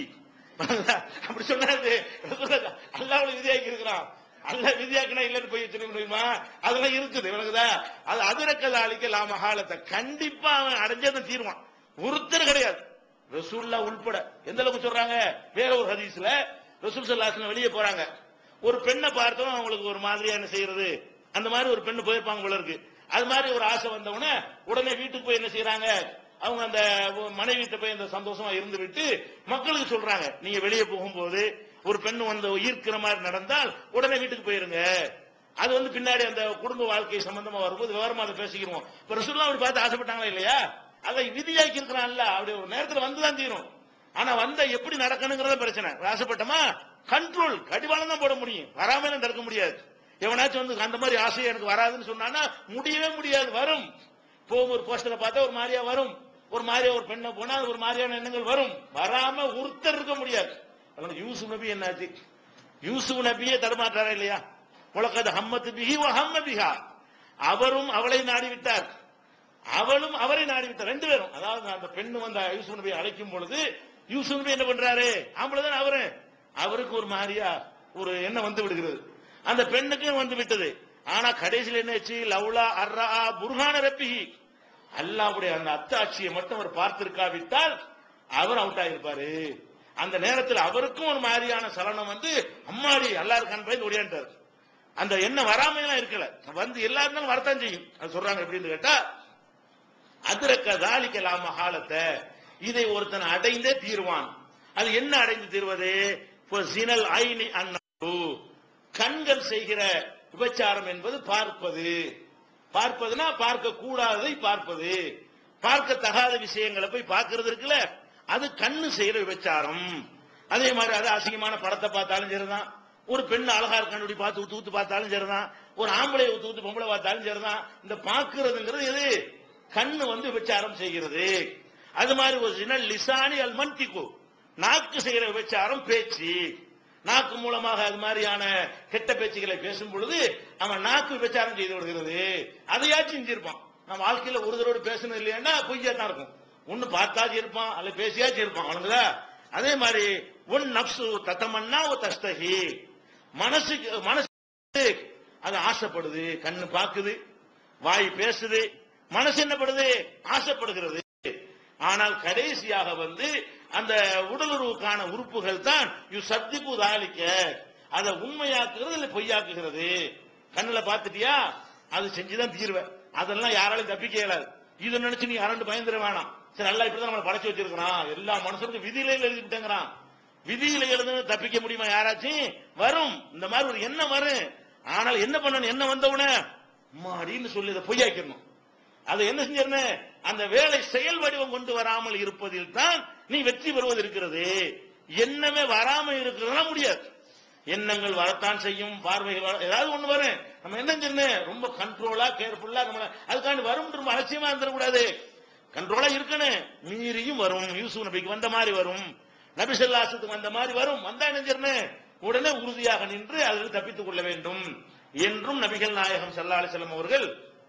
A: அப்படி சொன்னாரு அல்லாவுல விதியாக்கி இருக்கிறான் அல்ல விதியாக்கினா இல்லன்னு போய் சொல்ல முடியுமா அதெல்லாம் இருக்குது விளக்குதா அது அதிரக்கத அழிக்க லாமகாலத்தை கண்டிப்பா அவன் அடைஞ்சதை தீருவான் ஒருத்தர் கிடையாது ரசூல்லா உள்பட எந்த அளவுக்கு சொல்றாங்க வேற ஒரு ஹதீஸ்ல ரசூல் சல்லாசன் வெளியே போறாங்க ஒரு பெண்ணை பார்த்தோம் அவங்களுக்கு ஒரு மாதிரியா என்ன செய்யறது அந்த மாதிரி ஒரு பெண்ணு போயிருப்பாங்க போல இருக்கு அது மாதிரி ஒரு ஆசை வந்தவொடனே உடனே வீட்டுக்கு போய் என்ன செய்யறாங்க அவங்க அந்த மனைவிட்ட போய் அந்த சந்தோஷமா இருந்து விட்டு மக்களுக்கு சொல்றாங்க நீங்க வெளியே போகும்போது ஒரு பெண் வந்து ஈர்க்கிற மாதிரி நடந்தால் உடனே வீட்டுக்கு போயிருங்க அது வந்து பின்னாடி அந்த குடும்ப வாழ்க்கை சம்பந்தமா வரும்போது விவரமா அதை பேசிக்கிறோம் இப்ப ரசூல்லா அப்படி பார்த்து ஆசைப்பட்டாங்களா இல்லையா அதை விதியாக்கி இருக்கிறான்ல அப்படி ஒரு நேரத்துல வந்துதான் தீரும் ஆனா வந்த எப்படி நடக்கணுங்கிறத பிரச்சனை ஆசைப்பட்டோமா கண்ட்ரோல் கடிவாளம் தான் போட முடியும் வராம தடுக்க முடியாது எவனாச்சும் வந்து அந்த மாதிரி ஆசை எனக்கு வராதுன்னு சொன்னானா முடியவே முடியாது வரும் இப்போ ஒரு போஸ்டரை பார்த்தா ஒரு மாதிரியா வரும் ஒரு மாதிரியா ஒரு பெண்ணை போனா அது ஒரு மாதிரியான எண்ணங்கள் வரும் வராம ஒருத்தர் இருக்க முடியாது அதனால யூசுப் நபி என்னாச்சு யூசுப் நபியே தடுமாற்றாரா இல்லையா உலகது ஹம்மத்து பிஹி வ ஹம்ம பிஹா அவரும் அவளை நாடி விட்டார் அவளும் அவரை நாடி விட்டார் ரெண்டு பேரும் அதாவது அந்த பெண்ணு வந்து யூசுப் நபியை அழைக்கும் பொழுது யூசுப் நபி என்ன பண்றாரு ஆம்பளை தான் அவரு அவருக்கு ஒரு மாதிரியா ஒரு எண்ணம் வந்து விடுகிறது அந்த பெண்ணுக்கும் வந்து விட்டது ஆனா கடைசியில் என்ன ஆச்சு லவ்லா அர்ரா புர்ஹான ரப்பிஹி அல்லாவுடைய அந்த அத்தாட்சியை மட்டும் அவர் பார்த்திருக்காவிட்டால் அவர் அவுட் ஆயிருப்பாரு அந்த நேரத்தில் அவருக்கும் ஒரு மாதிரியான சலனம் வந்து அம்மாடி எல்லாரும் கண் பயந்து ஓடியாண்டார் அந்த எண்ணம் வராமையெல்லாம் இருக்கல வந்து எல்லா இருந்தாலும் வரத்தான் செய்யும் அது சொல்றாங்க எப்படின்னு கேட்டா அதிரக்க தாலிக்கலாம் மகாலத்தை இதை ஒருத்தன் அடைந்தே தீர்வான் அது என்ன அடைந்து தீர்வது இப்போ சினல் ஐனி அண்ணு கண்கள் செய்கிற விபச்சாரம் என்பது பார்ப்பது பார்ப்பதுனா பார்க்க கூடாததை பார்ப்பது பார்க்க தகாத விஷயங்களை போய் பார்க்கிறது இருக்குல்ல அது கண்ணு செய்யற விபச்சாரம் அதே மாதிரி அது அசிங்கமான படத்தை பார்த்தாலும் சரிதான் ஒரு பெண் அழகா கண்டுபிடி பார்த்து ஊத்து ஊத்து பார்த்தாலும் சரிதான் ஒரு ஆம்பளை ஊத்து ஊத்து பொம்பளை பார்த்தாலும் சரிதான் இந்த பார்க்கிறதுங்கிறது எது கண்ணு வந்து விபச்சாரம் செய்கிறது அது மாதிரி ஒரு சின்ன லிசானி அல் மன்திக்கு நாக்கு செய்கிற விபச்சாரம் பேச்சு நாக்கு மூலமாக அது மாதிரியான கெட்ட பேச்சுகளை பேசும் பொழுது அவன் நாக்கு விபச்சாரம் செய்து விடுகிறது அதையாச்சும் செஞ்சிருப்பான் நான் வாழ்க்கையில ஒரு தடவை பேசணும் இல்லையான்னா பொய்யா தான் இருக்கும் ஒண்ணு பார்த்தாச்சும் இருப்பான் அல்ல பேசியாச்சும் இருப்பான் அவனுங்களா அதே மாதிரி உன் நப்சு தத்தமன்னா ஒரு தஸ்தகி மனசுக்கு மனசு அது ஆசைப்படுது கண்ணு பாக்குது வாய் பேசுது மனசு என்னப்படுது ஆசைப்படுகிறது ஆனால் கடைசியாக வந்து அந்த உடலுறவுக்கான உறுப்புகள் தான் யு சத்திப்பு தாளிக்க அதை உண்மையாக்குகிறது இல்ல பொய்யாக்குகிறது கண்ணுல பாத்துட்டியா அது செஞ்சுதான் தீர்வேன் அதெல்லாம் யாராலும் தப்பிக்க இயலாது இது நினைச்சு நீ அரண்டு பயந்துட வேணாம் சரி நல்லா இப்படிதான் நம்மளை படைச்சு வச்சிருக்கிறான் எல்லா மனுஷனுக்கும் விதியில எழுதிட்டாங்கிறான் விதியில எழுதுனது தப்பிக்க முடியுமா யாராச்சும் வரும் இந்த மாதிரி ஒரு எண்ணம் வரும் ஆனால் என்ன பண்ணணும் என்ன வந்தவுடனே மாடின்னு சொல்லி அதை பொய்யாக்கிடணும் அதை என்ன செஞ்சிருந்தேன் அந்த வேலை செயல் வடிவம் கொண்டு வராமல் இருப்பதில் தான் நீ வெற்றி பெறுவது இருக்கிறது எண்ணமே வராம இருக்கிறதுனா முடியாது எண்ணங்கள் வரத்தான் செய்யும் பார்வைகள் வர ஏதாவது ஒண்ணு வரும் நம்ம என்ன செய்யணும் ரொம்ப கண்ட்ரோலா கேர்ஃபுல்லா நம்ம அதுக்காண்டி வரும் ரொம்ப அலட்சியமா இருந்துடக்கூடாது கண்ட்ரோலா இருக்கணும் மீறியும் வரும் யூசுப் நபிக்கு வந்த மாதிரி வரும் நபி ஸல்லல்லாஹு வந்த மாதிரி வரும் வந்தா என்ன செய்யணும் உடனே உறுதியாக நின்று அதில் தப்பித்துக் கொள்ள வேண்டும் என்றும் நபிகள் நாயகம் ஸல்லல்லாஹு அலைஹி வஸல்லம் அவர்கள்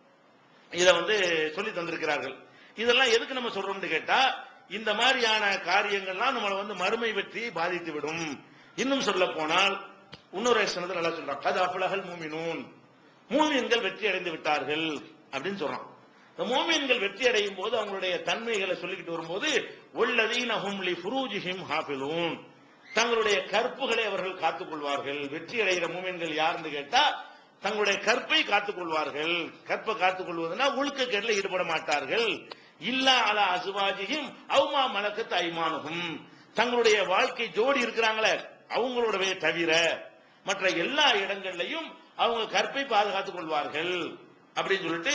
A: இத வந்து சொல்லி தந்திருக்கிறார்கள் இதெல்லாம் எதுக்கு நம்ம சொல்றோம்னு கேட்டா இந்த மாதிரியான காரியங்கள்லாம் நம்மளை வந்து மறுமை வெற்றி பாதித்து விடும் இன்னும் சொல்ல போனால் இன்னொரு சனத்தில் நல்லா சொல்றான் கது அஃபலகல் மூமினூன் மூமின்கள் வெற்றி அடைந்து விட்டார்கள் அப்படின்னு சொல்றான் இந்த மூமின்கள் வெற்றி அடையும் போது அவங்களுடைய தன்மைகளை சொல்லிக்கிட்டு வரும்போது உள்ளதீன ஹும் லி ஃபுரூஜிஹிம் ஹாஃபிலூன் தங்களுடைய கற்புகளை அவர்கள் காத்துக் கொள்வார்கள் வெற்றி அடைகிற மூமின்கள் யாருன்னு கேட்டா தங்களுடைய கற்பை காத்துக் கொள்வார்கள் கற்பை காத்துக் கொள்வதுனா ஒழுக்கக்கேட்டில் ஈடுபட மாட்டார்கள் இல்லா அலா அசுவாஜியும் அவுமா மலக்கத்து ஐமானுகும் தங்களுடைய வாழ்க்கை ஜோடி இருக்கிறாங்களே அவங்களோடவே தவிர மற்ற எல்லா இடங்கள்லையும் அவங்க கற்பை பாதுகாத்துக் கொள்வார்கள் அப்படின்னு சொல்லிட்டு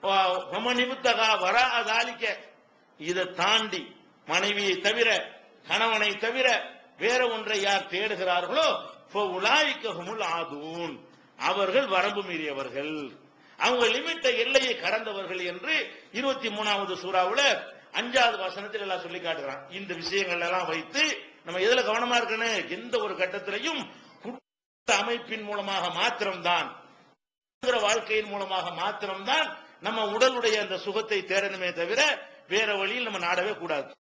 A: நிமித்தகா வரா அதாலிக்க இதை தாண்டி மனைவியை தவிர கணவனை தவிர வேற ஒன்றை யார் தேடுகிறார்களோ உலாய்க்ககுமுல் ஆதூன் அவர்கள் வரம்பு மீறியவர்கள் அவங்க லிமிட்டை எல்லையை கடந்தவர்கள் என்று இருபத்தி மூணாவது சூறாவுல அஞ்சாவது வசனத்தில் எல்லாம் சொல்லி காட்டுறான் இந்த விஷயங்கள் எல்லாம் வைத்து நம்ம எதுல கவனமா இருக்கணும் எந்த ஒரு கட்டத்திலையும் குடும்ப அமைப்பின் மூலமாக மாத்திரம்தான் வாழ்க்கையின் மூலமாக மாத்திரம்தான் நம்ம உடலுடைய அந்த சுகத்தை தேடணுமே தவிர வேற வழியில் நம்ம நாடவே கூடாது